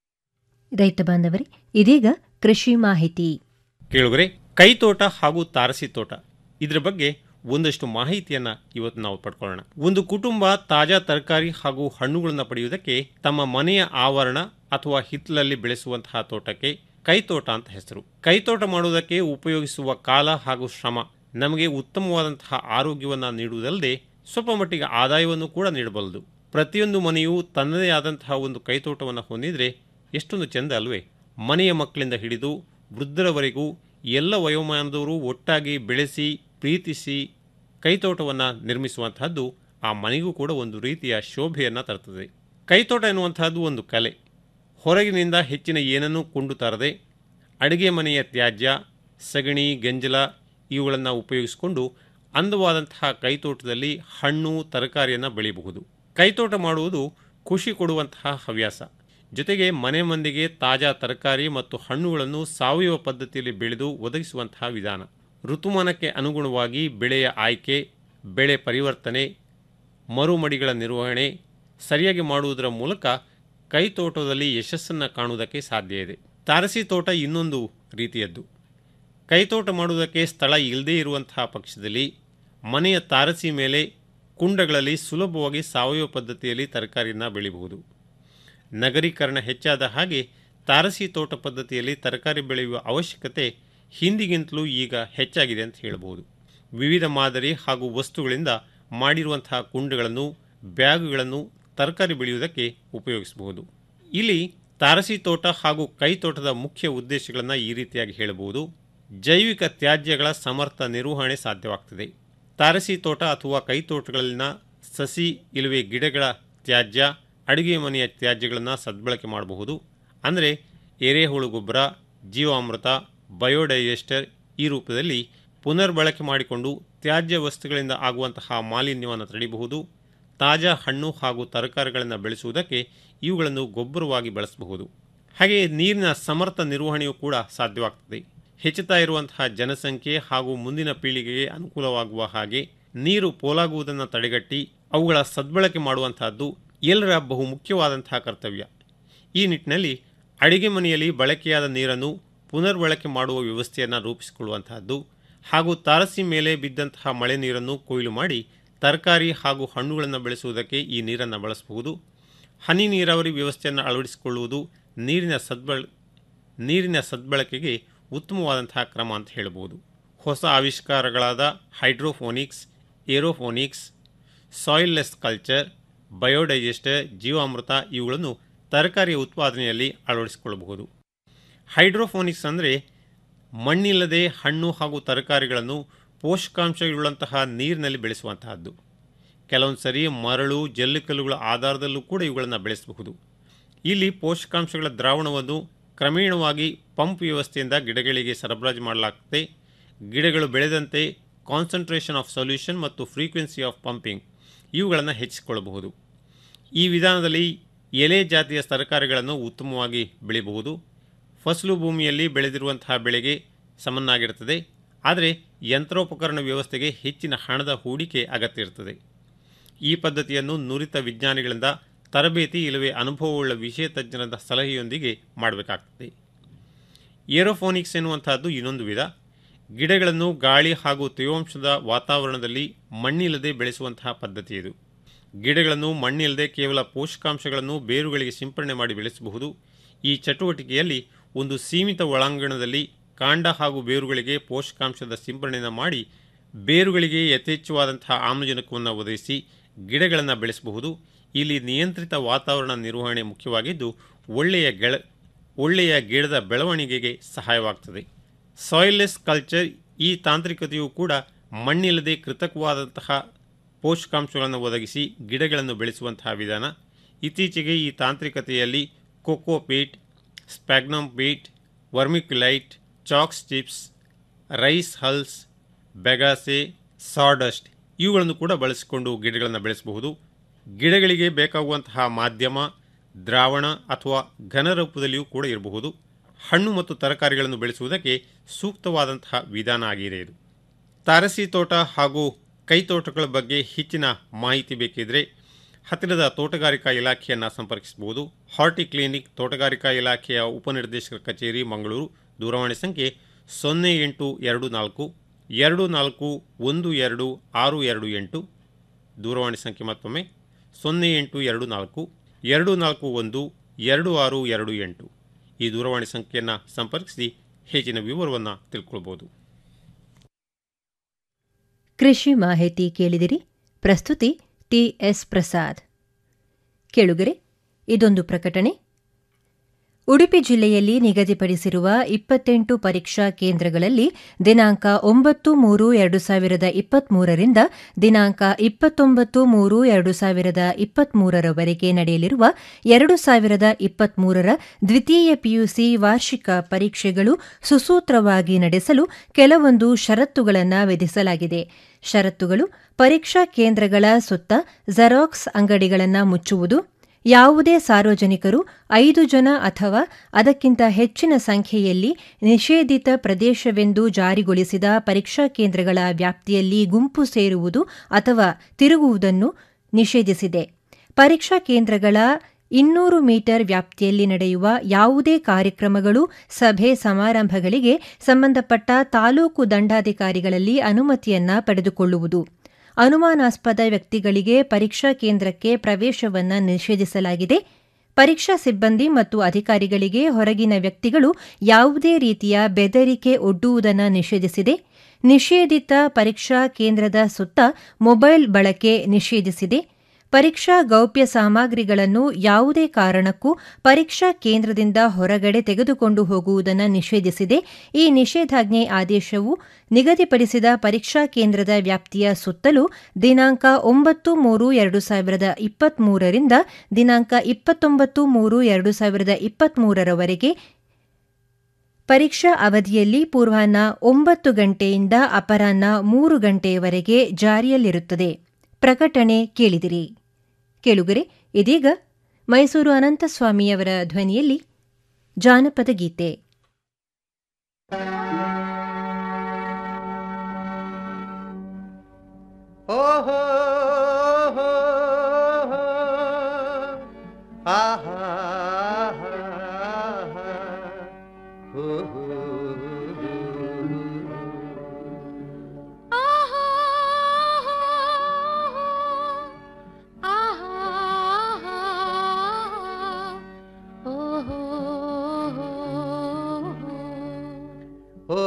ರೈತ ಬಾಂಧವರೇ ಇದೀಗ ಕೃಷಿ ಮಾಹಿತಿ ಕೇಳುಗರೆ ಕೈತೋಟ ಹಾಗೂ ತಾರಸಿ ತೋಟ ಇದ್ರ ಬಗ್ಗೆ ಒಂದಷ್ಟು ಮಾಹಿತಿಯನ್ನ ಇವತ್ತು ನಾವು ಪಡ್ಕೊಳ್ಳೋಣ ಒಂದು ಕುಟುಂಬ ತಾಜಾ ತರಕಾರಿ ಹಾಗೂ ಹಣ್ಣುಗಳನ್ನು ಪಡೆಯುವುದಕ್ಕೆ ತಮ್ಮ ಮನೆಯ ಆವರಣ ಅಥವಾ ಹಿತ್ತಲಲ್ಲಿ ಬೆಳೆಸುವಂತಹ ತೋಟಕ್ಕೆ ಕೈತೋಟ ಅಂತ ಹೆಸರು ಕೈತೋಟ ಮಾಡುವುದಕ್ಕೆ ಉಪಯೋಗಿಸುವ ಕಾಲ ಹಾಗೂ ಶ್ರಮ ನಮಗೆ ಉತ್ತಮವಾದಂತಹ ಆರೋಗ್ಯವನ್ನು ನೀಡುವುದಲ್ಲದೆ ಸ್ವಲ್ಪ ಮಟ್ಟಿಗೆ ಆದಾಯವನ್ನು ಕೂಡ ನೀಡಬಲ್ಲದು ಪ್ರತಿಯೊಂದು ಮನೆಯೂ ತನ್ನದೇ ಆದಂತಹ ಒಂದು ಕೈತೋಟವನ್ನು ಹೊಂದಿದ್ರೆ ಎಷ್ಟೊಂದು ಚೆಂದ ಅಲ್ವೇ ಮನೆಯ ಮಕ್ಕಳಿಂದ ಹಿಡಿದು ವೃದ್ಧರವರೆಗೂ ಎಲ್ಲ ವಯೋಮಾನದವರು ಒಟ್ಟಾಗಿ ಬೆಳೆಸಿ ಪ್ರೀತಿಸಿ ಕೈತೋಟವನ್ನು ನಿರ್ಮಿಸುವಂತಹದ್ದು ಆ ಮನೆಗೂ ಕೂಡ ಒಂದು ರೀತಿಯ ಶೋಭೆಯನ್ನು ತರುತ್ತದೆ ಕೈತೋಟ ಎನ್ನುವಂತಹದ್ದು ಒಂದು ಕಲೆ ಹೊರಗಿನಿಂದ ಹೆಚ್ಚಿನ ಏನನ್ನೂ ಕೊಂಡು ತರದೆ ಅಡುಗೆ ಮನೆಯ ತ್ಯಾಜ್ಯ ಸಗಣಿ ಗಂಜಲ ಇವುಗಳನ್ನು ಉಪಯೋಗಿಸಿಕೊಂಡು ಅಂದವಾದಂತಹ ಕೈತೋಟದಲ್ಲಿ ಹಣ್ಣು ತರಕಾರಿಯನ್ನು ಬೆಳೆಯಬಹುದು ಕೈತೋಟ ಮಾಡುವುದು ಖುಷಿ ಕೊಡುವಂತಹ ಹವ್ಯಾಸ ಜೊತೆಗೆ ಮನೆ ಮಂದಿಗೆ ತಾಜಾ ತರಕಾರಿ ಮತ್ತು ಹಣ್ಣುಗಳನ್ನು ಸಾವಯವ ಪದ್ಧತಿಯಲ್ಲಿ ಬೆಳೆದು ಒದಗಿಸುವಂತಹ ವಿಧಾನ ಋತುಮಾನಕ್ಕೆ ಅನುಗುಣವಾಗಿ ಬೆಳೆಯ ಆಯ್ಕೆ ಬೆಳೆ ಪರಿವರ್ತನೆ ಮರುಮಡಿಗಳ ನಿರ್ವಹಣೆ ಸರಿಯಾಗಿ ಮಾಡುವುದರ ಮೂಲಕ ಕೈತೋಟದಲ್ಲಿ ಯಶಸ್ಸನ್ನು ಕಾಣುವುದಕ್ಕೆ ಸಾಧ್ಯ ಇದೆ ತಾರಸಿ ತೋಟ ಇನ್ನೊಂದು ರೀತಿಯದ್ದು ಕೈತೋಟ ಮಾಡುವುದಕ್ಕೆ ಸ್ಥಳ ಇಲ್ಲದೇ ಇರುವಂತಹ ಪಕ್ಷದಲ್ಲಿ ಮನೆಯ ತಾರಸಿ ಮೇಲೆ ಕುಂಡಗಳಲ್ಲಿ ಸುಲಭವಾಗಿ ಸಾವಯವ ಪದ್ಧತಿಯಲ್ಲಿ ತರಕಾರಿಯನ್ನು ಬೆಳೆಯಬಹುದು ನಗರೀಕರಣ ಹೆಚ್ಚಾದ ಹಾಗೆ ತಾರಸಿ ತೋಟ ಪದ್ಧತಿಯಲ್ಲಿ ತರಕಾರಿ ಬೆಳೆಯುವ ಅವಶ್ಯಕತೆ ಹಿಂದಿಗಿಂತಲೂ ಈಗ ಹೆಚ್ಚಾಗಿದೆ ಅಂತ ಹೇಳಬಹುದು ವಿವಿಧ ಮಾದರಿ ಹಾಗೂ ವಸ್ತುಗಳಿಂದ ಮಾಡಿರುವಂತಹ ಕುಂಡಗಳನ್ನು ಬ್ಯಾಗುಗಳನ್ನು ತರಕಾರಿ ಬೆಳೆಯುವುದಕ್ಕೆ ಉಪಯೋಗಿಸಬಹುದು ಇಲ್ಲಿ ತಾರಸಿ ತೋಟ ಹಾಗೂ ಕೈತೋಟದ ಮುಖ್ಯ ಉದ್ದೇಶಗಳನ್ನು ಈ ರೀತಿಯಾಗಿ ಹೇಳಬಹುದು ಜೈವಿಕ ತ್ಯಾಜ್ಯಗಳ ಸಮರ್ಥ ನಿರ್ವಹಣೆ ಸಾಧ್ಯವಾಗ್ತದೆ ತಾರಸಿ ತೋಟ ಅಥವಾ ಕೈತೋಟಗಳಲ್ಲಿನ ಸಸಿ ಇಲ್ಲವೇ ಗಿಡಗಳ ತ್ಯಾಜ್ಯ ಅಡುಗೆ ಮನೆಯ ತ್ಯಾಜ್ಯಗಳನ್ನು ಸದ್ಬಳಕೆ ಮಾಡಬಹುದು ಅಂದರೆ ಎರೆಹುಳು ಗೊಬ್ಬರ ಜೀವಾಮೃತ ಬಯೋಡೈಜೆಸ್ಟರ್ ಈ ರೂಪದಲ್ಲಿ ಪುನರ್ಬಳಕೆ ಮಾಡಿಕೊಂಡು ತ್ಯಾಜ್ಯ ವಸ್ತುಗಳಿಂದ ಆಗುವಂತಹ ಮಾಲಿನ್ಯವನ್ನು ತಡೆಯಬಹುದು ತಾಜಾ ಹಣ್ಣು ಹಾಗೂ ತರಕಾರಿಗಳನ್ನು ಬೆಳೆಸುವುದಕ್ಕೆ ಇವುಗಳನ್ನು ಗೊಬ್ಬರವಾಗಿ ಬಳಸಬಹುದು ಹಾಗೆಯೇ ನೀರಿನ ಸಮರ್ಥ ನಿರ್ವಹಣೆಯೂ ಕೂಡ ಸಾಧ್ಯವಾಗ್ತದೆ ಹೆಚ್ಚುತ್ತಾ ಇರುವಂತಹ ಜನಸಂಖ್ಯೆ ಹಾಗೂ ಮುಂದಿನ ಪೀಳಿಗೆಗೆ ಅನುಕೂಲವಾಗುವ ಹಾಗೆ ನೀರು ಪೋಲಾಗುವುದನ್ನು ತಡೆಗಟ್ಟಿ ಅವುಗಳ ಸದ್ಬಳಕೆ ಮಾಡುವಂತಹದ್ದು ಎಲ್ಲರ ಬಹು ಮುಖ್ಯವಾದಂತಹ ಕರ್ತವ್ಯ ಈ ನಿಟ್ಟಿನಲ್ಲಿ ಅಡಿಗೆ ಮನೆಯಲ್ಲಿ ಬಳಕೆಯಾದ ನೀರನ್ನು ಪುನರ್ಬಳಕೆ ಮಾಡುವ ವ್ಯವಸ್ಥೆಯನ್ನು ರೂಪಿಸಿಕೊಳ್ಳುವಂತಹದ್ದು ಹಾಗೂ ತಾರಸಿ ಮೇಲೆ ಬಿದ್ದಂತಹ ಮಳೆ ನೀರನ್ನು ಕೊಯ್ಲು ಮಾಡಿ ತರಕಾರಿ ಹಾಗೂ ಹಣ್ಣುಗಳನ್ನು ಬೆಳೆಸುವುದಕ್ಕೆ ಈ ನೀರನ್ನು ಬಳಸಬಹುದು ಹನಿ ನೀರಾವರಿ ವ್ಯವಸ್ಥೆಯನ್ನು ಅಳವಡಿಸಿಕೊಳ್ಳುವುದು ನೀರಿನ ಸದ್ಬಳ ನೀರಿನ ಸದ್ಬಳಕೆಗೆ ಉತ್ತಮವಾದಂತಹ ಕ್ರಮ ಅಂತ ಹೇಳಬಹುದು ಹೊಸ ಆವಿಷ್ಕಾರಗಳಾದ hydroponics aeroponics soilless culture biodigester ಜೀವಾಮೃತ ಇವುಗಳನ್ನು ತರಕಾರಿಯ ಉತ್ಪಾದನೆಯಲ್ಲಿ ಅಳವಡಿಸಿಕೊಳ್ಳಬಹುದು ಹೈಡ್ರೋಫೋನಿಕ್ಸ್ ಅಂದರೆ ಮಣ್ಣಿಲ್ಲದೆ ಹಣ್ಣು ಹಾಗೂ ತರಕಾರಿಗಳನ್ನು ಪೋಷಕಾಂಶಗಳುಳ್ಳಂತಹ ನೀರಿನಲ್ಲಿ ಬೆಳೆಸುವಂತಹದ್ದು ಕೆಲವೊಂದು ಸರಿ ಮರಳು ಜಲ್ಲಿಕಲ್ಲುಗಳ ಆಧಾರದಲ್ಲೂ ಕೂಡ ಇವುಗಳನ್ನು ಬೆಳೆಸಬಹುದು ಇಲ್ಲಿ ಪೋಷಕಾಂಶಗಳ ದ್ರಾವಣವನ್ನು ಕ್ರಮೇಣವಾಗಿ ಪಂಪ್ ವ್ಯವಸ್ಥೆಯಿಂದ ಗಿಡಗಳಿಗೆ ಸರಬರಾಜು ಮಾಡಲಾಗ್ತದೆ ಗಿಡಗಳು ಬೆಳೆದಂತೆ ಕಾನ್ಸಂಟ್ರೇಷನ್ ಆಫ್ ಸೊಲ್ಯೂಷನ್ ಮತ್ತು ಫ್ರೀಕ್ವೆನ್ಸಿ ಆಫ್ ಪಂಪಿಂಗ್ ಇವುಗಳನ್ನು ಹೆಚ್ಚಿಸಿಕೊಳ್ಳಬಹುದು ಈ ವಿಧಾನದಲ್ಲಿ ಎಲೆ ಜಾತಿಯ ತರಕಾರಿಗಳನ್ನು ಉತ್ತಮವಾಗಿ ಬೆಳೆಯಬಹುದು ಫಸಲು ಭೂಮಿಯಲ್ಲಿ ಬೆಳೆದಿರುವಂತಹ ಬೆಳೆಗೆ ಸಮನಾಗಿರುತ್ತದೆ ಆದರೆ ಯಂತ್ರೋಪಕರಣ ವ್ಯವಸ್ಥೆಗೆ ಹೆಚ್ಚಿನ ಹಣದ ಹೂಡಿಕೆ ಅಗತ್ಯ ಇರುತ್ತದೆ ಈ ಪದ್ಧತಿಯನ್ನು ನುರಿತ ವಿಜ್ಞಾನಿಗಳಿಂದ ತರಬೇತಿ ಇಲ್ಲವೇ ಅನುಭವವುಳ್ಳ ವಿಷಯ ತಜ್ಞರ ಸಲಹೆಯೊಂದಿಗೆ ಮಾಡಬೇಕಾಗ್ತದೆ ಏರೋಫೋನಿಕ್ಸ್ ಎನ್ನುವಂತಹದ್ದು ಇನ್ನೊಂದು ವಿಧ ಗಿಡಗಳನ್ನು ಗಾಳಿ ಹಾಗೂ ತೇವಾಂಶದ ವಾತಾವರಣದಲ್ಲಿ ಮಣ್ಣಿಲ್ಲದೆ ಬೆಳೆಸುವಂತಹ ಪದ್ಧತಿ ಇದು ಗಿಡಗಳನ್ನು ಮಣ್ಣಿಲ್ಲದೆ ಕೇವಲ ಪೋಷಕಾಂಶಗಳನ್ನು ಬೇರುಗಳಿಗೆ ಸಿಂಪರಣೆ ಮಾಡಿ ಬೆಳೆಸಬಹುದು ಈ ಚಟುವಟಿಕೆಯಲ್ಲಿ ಒಂದು ಸೀಮಿತ ಒಳಾಂಗಣದಲ್ಲಿ ಕಾಂಡ ಹಾಗೂ ಬೇರುಗಳಿಗೆ ಪೋಷಕಾಂಶದ ಸಿಂಪರಣೆಯನ್ನು ಮಾಡಿ ಬೇರುಗಳಿಗೆ ಯಥೇಚ್ಛವಾದಂತಹ ಆಮ್ಲಜನಕವನ್ನು ಒದಗಿಸಿ ಗಿಡಗಳನ್ನು ಬೆಳೆಸಬಹುದು ಇಲ್ಲಿ ನಿಯಂತ್ರಿತ ವಾತಾವರಣ ನಿರ್ವಹಣೆ ಮುಖ್ಯವಾಗಿದ್ದು ಒಳ್ಳೆಯ ಗೆಳ ಒಳ್ಳೆಯ ಗಿಡದ ಬೆಳವಣಿಗೆಗೆ ಸಹಾಯವಾಗ್ತದೆ ಸಾಯಿಲ್ಲೆಸ್ ಕಲ್ಚರ್ ಈ ತಾಂತ್ರಿಕತೆಯು ಕೂಡ ಮಣ್ಣಿಲ್ಲದೆ ಕೃತಕವಾದಂತಹ ಪೋಷಕಾಂಶಗಳನ್ನು ಒದಗಿಸಿ ಗಿಡಗಳನ್ನು ಬೆಳೆಸುವಂತಹ ವಿಧಾನ ಇತ್ತೀಚೆಗೆ ಈ ತಾಂತ್ರಿಕತೆಯಲ್ಲಿ cocopeat sphagnum peat vermiculite chalks chips rice hulls bagasse sawdust ಇವುಗಳನ್ನು ಕೂಡ ಬಳಸಿಕೊಂಡು ಗಿಡಗಳನ್ನು ಬೆಳೆಸಬಹುದು ಗಿಡಗಳಿಗೆ ಬೇಕಾಗುವಂತಹ ಮಾಧ್ಯಮ ದ್ರಾವಣ ಅಥವಾ ಘನ ರೂಪದಲ್ಲಿಯೂ ಕೂಡ ಇರಬಹುದು ಹಣ್ಣು ಮತ್ತು ತರಕಾರಿಗಳನ್ನು ಬೆಳೆಸುವುದಕ್ಕೆ ಸೂಕ್ತವಾದಂತಹ ವಿಧಾನ ಆಗಿದೆ ಇದು ತಾರಸಿ ತೋಟ ಹಾಗೂ ಕೈತೋಟಗಳ ಬಗ್ಗೆ ಹೆಚ್ಚಿನ ಮಾಹಿತಿ ಬೇಕಿದ್ರೆ ಹತ್ತಿರದ ತೋಟಗಾರಿಕಾ ಇಲಾಖೆಯನ್ನು ಸಂಪರ್ಕಿಸಬಹುದು ಹಾರ್ಟಿ ಕ್ಲಿನಿಕ್ ತೋಟಗಾರಿಕಾ ಇಲಾಖೆಯ ಉಪನಿರ್ದೇಶಕರ ಕಚೇರಿ ಮಂಗಳೂರು ದೂರವಾಣಿ ಸಂಖ್ಯೆ ಸೊನ್ನೆ ಎಂಟು ಎರಡು ನಾಲ್ಕು ಎರಡು ನಾಲ್ಕು ಒಂದು ಎರಡು ಆರು ಎರಡು ಎಂಟು ದೂರವಾಣಿ ಸಂಖ್ಯೆ ಮತ್ತೊಮ್ಮೆ ಸೊನ್ನೆ ಎಂಟು ಎರಡು ನಾಲ್ಕು ಎರಡು ನಾಲ್ಕು ಒಂದು ಎರಡು ಆರು ಎರಡು ಎಂಟು ಈ ದೂರವಾಣಿ ಸಂಖ್ಯೆಯನ್ನು ಸಂಪರ್ಕಿಸಿ ಹೆಚ್ಚಿನ ವಿವರವನ್ನು ತಿಳ್ಕೊಳ್ಬೋದು ಕೃಷಿ ಮಾಹಿತಿ ಕೇಳಿದಿರಿ ಪ್ರಸ್ತುತಿ ಟಿಎಸ್ ಪ್ರಸಾದ್ ಕೇಳುಗರೆ ಇದೊಂದು ಪ್ರಕಟಣೆ ಉಡುಪಿ ಜಿಲ್ಲೆಯಲ್ಲಿ ನಿಗದಿಪಡಿಸಿರುವ ಇಪ್ಪತ್ತೆಂಟು ಪರೀಕ್ಷಾ ಕೇಂದ್ರಗಳಲ್ಲಿ ದಿನಾಂಕ ಒಂಬತ್ತು ಮೂರು ಎರಡು ಸಾವಿರದ ಇಪ್ಪತ್ಮೂರರಿಂದ ದಿನಾಂಕ ಇಪ್ಪತ್ತೊಂಬತ್ತು ಮೂರು ಎರಡು ಸಾವಿರದ ಇಪ್ಪತ್ಮೂರರವರೆಗೆ ನಡೆಯಲಿರುವ ಎರಡು ಸಾವಿರದ ಇಪ್ಪತ್ಮೂರರ ದ್ವಿತೀಯ ಪಿಯುಸಿ ವಾರ್ಷಿಕ ಪರೀಕ್ಷೆಗಳು ಸುಸೂತ್ರವಾಗಿ ನಡೆಸಲು ಕೆಲವೊಂದು ಷರತ್ತುಗಳನ್ನು ವಿಧಿಸಲಾಗಿದೆ ಷರತ್ತುಗಳು ಪರೀಕ್ಷಾ ಕೇಂದ್ರಗಳ ಸುತ್ತ ಜೆರಾಕ್ಸ್ ಅಂಗಡಿಗಳನ್ನು ಮುಚ್ಚುವುದು ಯಾವುದೇ ಸಾರ್ವಜನಿಕರು ಐದು ಜನ ಅಥವಾ ಅದಕ್ಕಿಂತ ಹೆಚ್ಚಿನ ಸಂಖ್ಯೆಯಲ್ಲಿ ನಿಷೇಧಿತ ಪ್ರದೇಶವೆಂದು ಜಾರಿಗೊಳಿಸಿದ ಪರೀಕ್ಷಾ ಕೇಂದ್ರಗಳ ವ್ಯಾಪ್ತಿಯಲ್ಲಿ ಗುಂಪು ಸೇರುವುದು ಅಥವಾ ತಿರುಗುವುದನ್ನು ನಿಷೇಧಿಸಿದೆ ಪರೀಕ್ಷಾ ಕೇಂದ್ರಗಳ ಇನ್ನೂರು ಮೀಟರ್ ವ್ಯಾಪ್ತಿಯಲ್ಲಿ ನಡೆಯುವ ಯಾವುದೇ ಕಾರ್ಯಕ್ರಮಗಳು ಸಭೆ ಸಮಾರಂಭಗಳಿಗೆ ಸಂಬಂಧಪಟ್ಟ ತಾಲೂಕು ದಂಡಾಧಿಕಾರಿಗಳಲ್ಲಿ ಅನುಮತಿಯನ್ನ ಪಡೆದುಕೊಳ್ಳುವುದು ಅನುಮಾನಾಸ್ಪದ ವ್ಯಕ್ತಿಗಳಿಗೆ ಪರೀಕ್ಷಾ ಕೇಂದ್ರಕ್ಕೆ ಪ್ರವೇಶವನ್ನ ನಿಷೇಧಿಸಲಾಗಿದೆ ಪರೀಕ್ಷಾ ಸಿಬ್ಬಂದಿ ಮತ್ತು ಅಧಿಕಾರಿಗಳಿಗೆ ಹೊರಗಿನ ವ್ಯಕ್ತಿಗಳು ಯಾವುದೇ ರೀತಿಯ ಬೆದರಿಕೆ ಒಡ್ಡುವುದನ್ನು ನಿಷೇಧಿಸಿದೆ ನಿಷೇಧಿತ ಪರೀಕ್ಷಾ ಕೇಂದ್ರದ ಸುತ್ತ ಮೊಬೈಲ್ ಬಳಕೆ ನಿಷೇಧಿಸಿದೆ ಪರೀಕ್ಷಾ ಗೌಪ್ಯ ಸಾಮಗ್ರಿಗಳನ್ನು ಯಾವುದೇ ಕಾರಣಕ್ಕೂ ಪರೀಕ್ಷಾ ಕೇಂದ್ರದಿಂದ ಹೊರಗಡೆ ತೆಗೆದುಕೊಂಡು ಹೋಗುವುದನ್ನು ನಿಷೇಧಿಸಿದೆ ಈ ನಿಷೇಧಾಜ್ಞೆ ಆದೇಶವು ನಿಗದಿಪಡಿಸಿದ ಪರೀಕ್ಷಾ ಕೇಂದ್ರದ ವ್ಯಾಪ್ತಿಯ ಸುತ್ತಲೂ ದಿನಾಂಕ ಒಂಬತ್ತು ಮೂರು ಎರಡು ಸಾವಿರದ ಇಪ್ಪತ್ಮೂರರಿಂದ ದಿನಾಂಕ ಇಪ್ಪತ್ತೊಂಬತ್ತು ಮೂರು ಎರಡು ಸಾವಿರದ ಇಪ್ಪತ್ಮೂರರವರೆಗೆ ಪರೀಕ್ಷಾ ಅವಧಿಯಲ್ಲಿ ಪೂರ್ವಾಹ್ನ ಒಂಬತ್ತು ಗಂಟೆಯಿಂದ ಅಪರಾಹ್ನ ಮೂರು ಗಂಟೆಯವರೆಗೆ ಜಾರಿಯಲ್ಲಿರುತ್ತದೆ ಪ್ರಕಟಣೆ ಕೇಳಿದಿರಿ ಕೇಳುಗರೆ ಇದೀಗ ಮೈಸೂರು ಅನಂತಸ್ವಾಮಿಯವರ ಧ್ವನಿಯಲ್ಲಿ ಜಾನಪದ ಗೀತೆ ಓಹೋ ಆಹಾ ಓ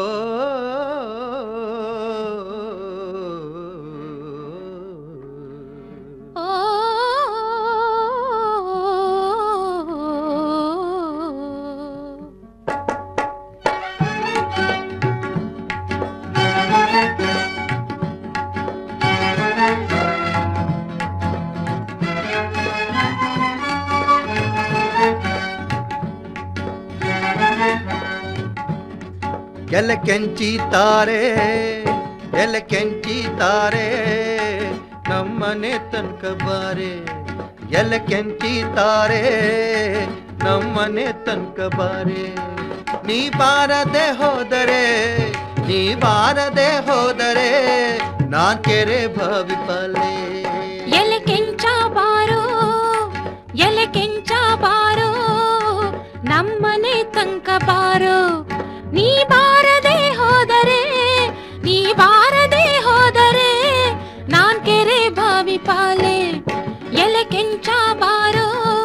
ಎಲೆ ಕೆಂಚಿತಾರೆ ಎಲೆ ಕೆಂಚಿತಾರೆ ನಮ್ಮನೆ ತನಕ ಬಾರೆ ಎಲೆ ಕೆಂಚಿತಾರೆ ನಮ್ಮನೆ ತನಕ ಬಾರೆ ನೀ ಬಾರದೆ ಹೋದರೆ ನೀ ಬಾರದೆ ಹೋದರೆ ನಾನ್ ಕೆರೆ ಭವಿಪಲೆ ಎಲೆ ಕೆಂಚ ಬಾರೋ ಎಲೆ ಕೆಂಚ ಬಾರೋ ನಮ್ಮನೆ ತನಕ ಬಾರೋ ನೀ ಬಾರದೆ ಹೋದರೆ ನೀ ಬಾರದೆ ಹೋದರೆ ನಾನ್ ಕೆರೆ ಬಾವಿ ಪಾಲೆ ಎಲೆ ಕೆಂಚ ಬಾರೋ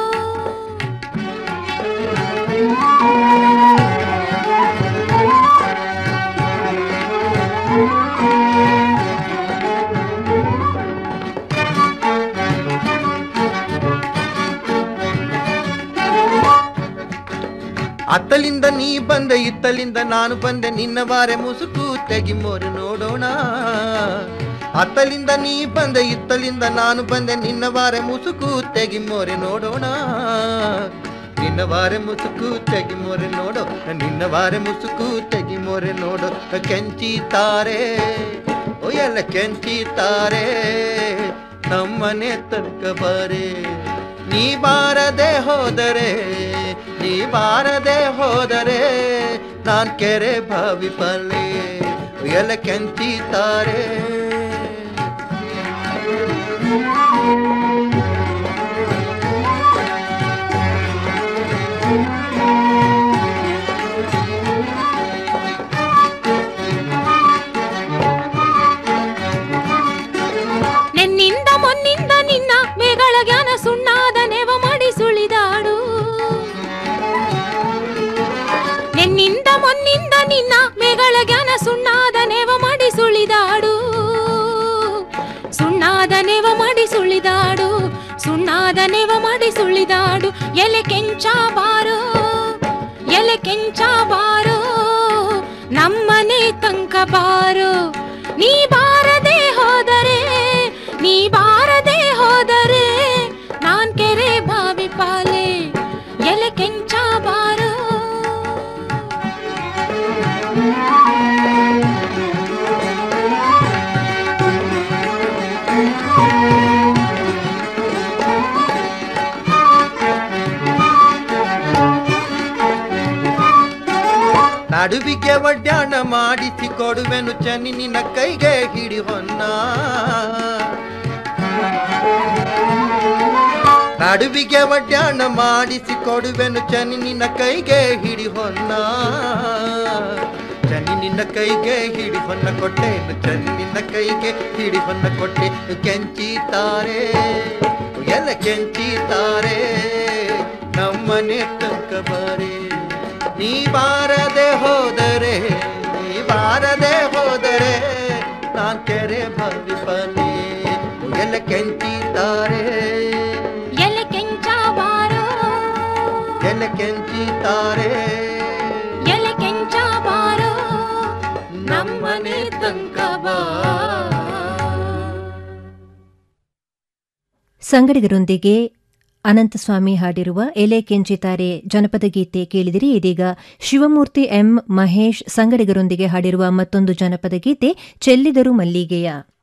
ಅತ್ತಲಿಂದ ನೀ ಬಂದೆ ಇತ್ತಲಿಂದ ನಾನು ಬಂದೆ ನಿನ್ನ ಬಾರೆ ಮುಸುಕು ತೆಗಿ ಮೋರೆ ನೋಡೋಣ ಅತ್ತಲಿಂದ ನೀ ಬಂದೆ ಇತ್ತಲಿಂದ ನಾನು ಬಂದೆ ನಿನ್ನ ಬಾರೆ ಮುಸುಕು ತೆಗಿ ಮೋರೆ ನೋಡೋಣ ನಿನ್ನ ಬಾರೆ ಮುಸುಕು ತೆಗಿ ಮೋರೆ ನೋಡೋ ನಿನ್ನ ಬಾರೆ ಮುಸುಕು ತೆಗಿ ಮೋರೆ ನೋಡೋ ಕೆಂಚಿತಾರೆ ಓ ಎಲ್ಲ ಕೆಂಚಿತಾರೆ ನಮ್ಮನೆ ತನಕ ಬಾರೆ ನೀ ಬಾರದೆ ಹೋದರೆ ನೀ ಬಾರದೆ ಹೋದರೆ ನಾನ್ ಕೆರೆ ಭಾವಿ ಪಲ್ಲೆ ಎಲ್ಲ ಕೆಂಚಿತಾರೆ ನೆನ್ನಿಂದ ಮೊನ್ನಿಂದ ನಿನ್ನ ಮೇಗಳ ಜ್ಞಾನ ಸುಣ್ಣಾದ ನೆವ ಮಾಡಿ ಸುಳಿದಾಡು ನೆನ್ನಿಂದ ಮೊನ್ನಿಂದ ನಿನ್ನ ಮೇಗಳ ಜ್ಞಾನ ಸುಣ್ಣಾದ ನೆವ ಮಾಡಿ ಸುಳಿದಾಡು ಸುಣ್ಣಾದ ನೆವ ಮಾಡಿ ಸುಳಿದಾಡು ಸುಣ್ಣಾದ ನೆವ ಮಾಡಿ ಸುಳಿದಾಡು ಎಲೆ ಕೆಂಚ ಬಾರೋ ಎಲೆ ಕೆಂಚ ಬಾರೋ ನಮ್ಮನೆ ತನಕ ಬಾರೋ ನೀ ಬಾರದೆ ಹೋದರೆ ನೀ ಬಾರದೆ ಹೋದರೆ ನಾನ್ ಕೆರೆ ಬಾವಿ ಪಾಲೆ ಎಲೆ ಕೆಂಚ ಬಾರೋ ನಡುವಿಗೆ ಒಡ್ಯಾಣ ಮಾಡಿಸಿ ಕೊಡುವೆನು ಚನಿ ನಿನ್ನ ಕೈಗೆ ಹಿಡಿ ಹೊನ್ನ ಅಡವಿಗೆ ಒಡ್ಯಾಣ ಮಾಡಿಸಿ ಕೊಡುವೆನು ಚನಿ ನಿನ್ನ ಕೈಗೆ ಹಿಡಿ ಹೊನ್ನ ಚನಿ ನಿನ್ನ ಕೈಗೆ ಹಿಡಿ ಹೊನ್ನ ಕೊಟ್ಟೆನು ಚನಿ ನಿನ್ನ ಕೈಗೆ ಹಿಡಿ ಹೊನ್ನ ಕೊಟ್ಟೆ ಕೆಂಚಿತಾರೆ ಎಲ್ಲ ಕೆಂಚಿತಾರೆ ನಮ್ಮನೆ ತನಕ ಬಾರೆ ನೀ ಬಾರದೆ ಹೋದರೆ ನೀ ಬಾರದೆ ಹೋದರೆ ನಾನ್ ಕೆರೆ ಭಾವಿಪನೆ ಎಲ್ಲ ಕೆಂಚಿತಾರೆ ಎಲೆ ಕೆಂಚ ಬಾರೋ ಎಲ್ಲ ಕೆಂಚಿತಾರೆ ಎಲೆ ಕೆಂಚ ಬಾರೋ ನಮ್ಮನೆ ತನಕ ಬಾ ಸಂಗಡಿಗರೊಂದಿಗೆ ಅನಂತಸ್ವಾಮಿ ಹಾಡಿರುವ ಎಲೆ ಕೆಂಚಿತಾರೆ ಜನಪದ ಗೀತೆ ಕೇಳಿದಿರಿ ಇದೀಗ ಶಿವಮೂರ್ತಿ ಎಂ ಮಹೇಶ್ ಸಂಗಡಿಗರೊಂದಿಗೆ ಹಾಡಿರುವ ಮತ್ತೊಂದು ಜನಪದ ಗೀತೆ ಚೆಲ್ಲಿದರು ಮಲ್ಲಿಗೆಯ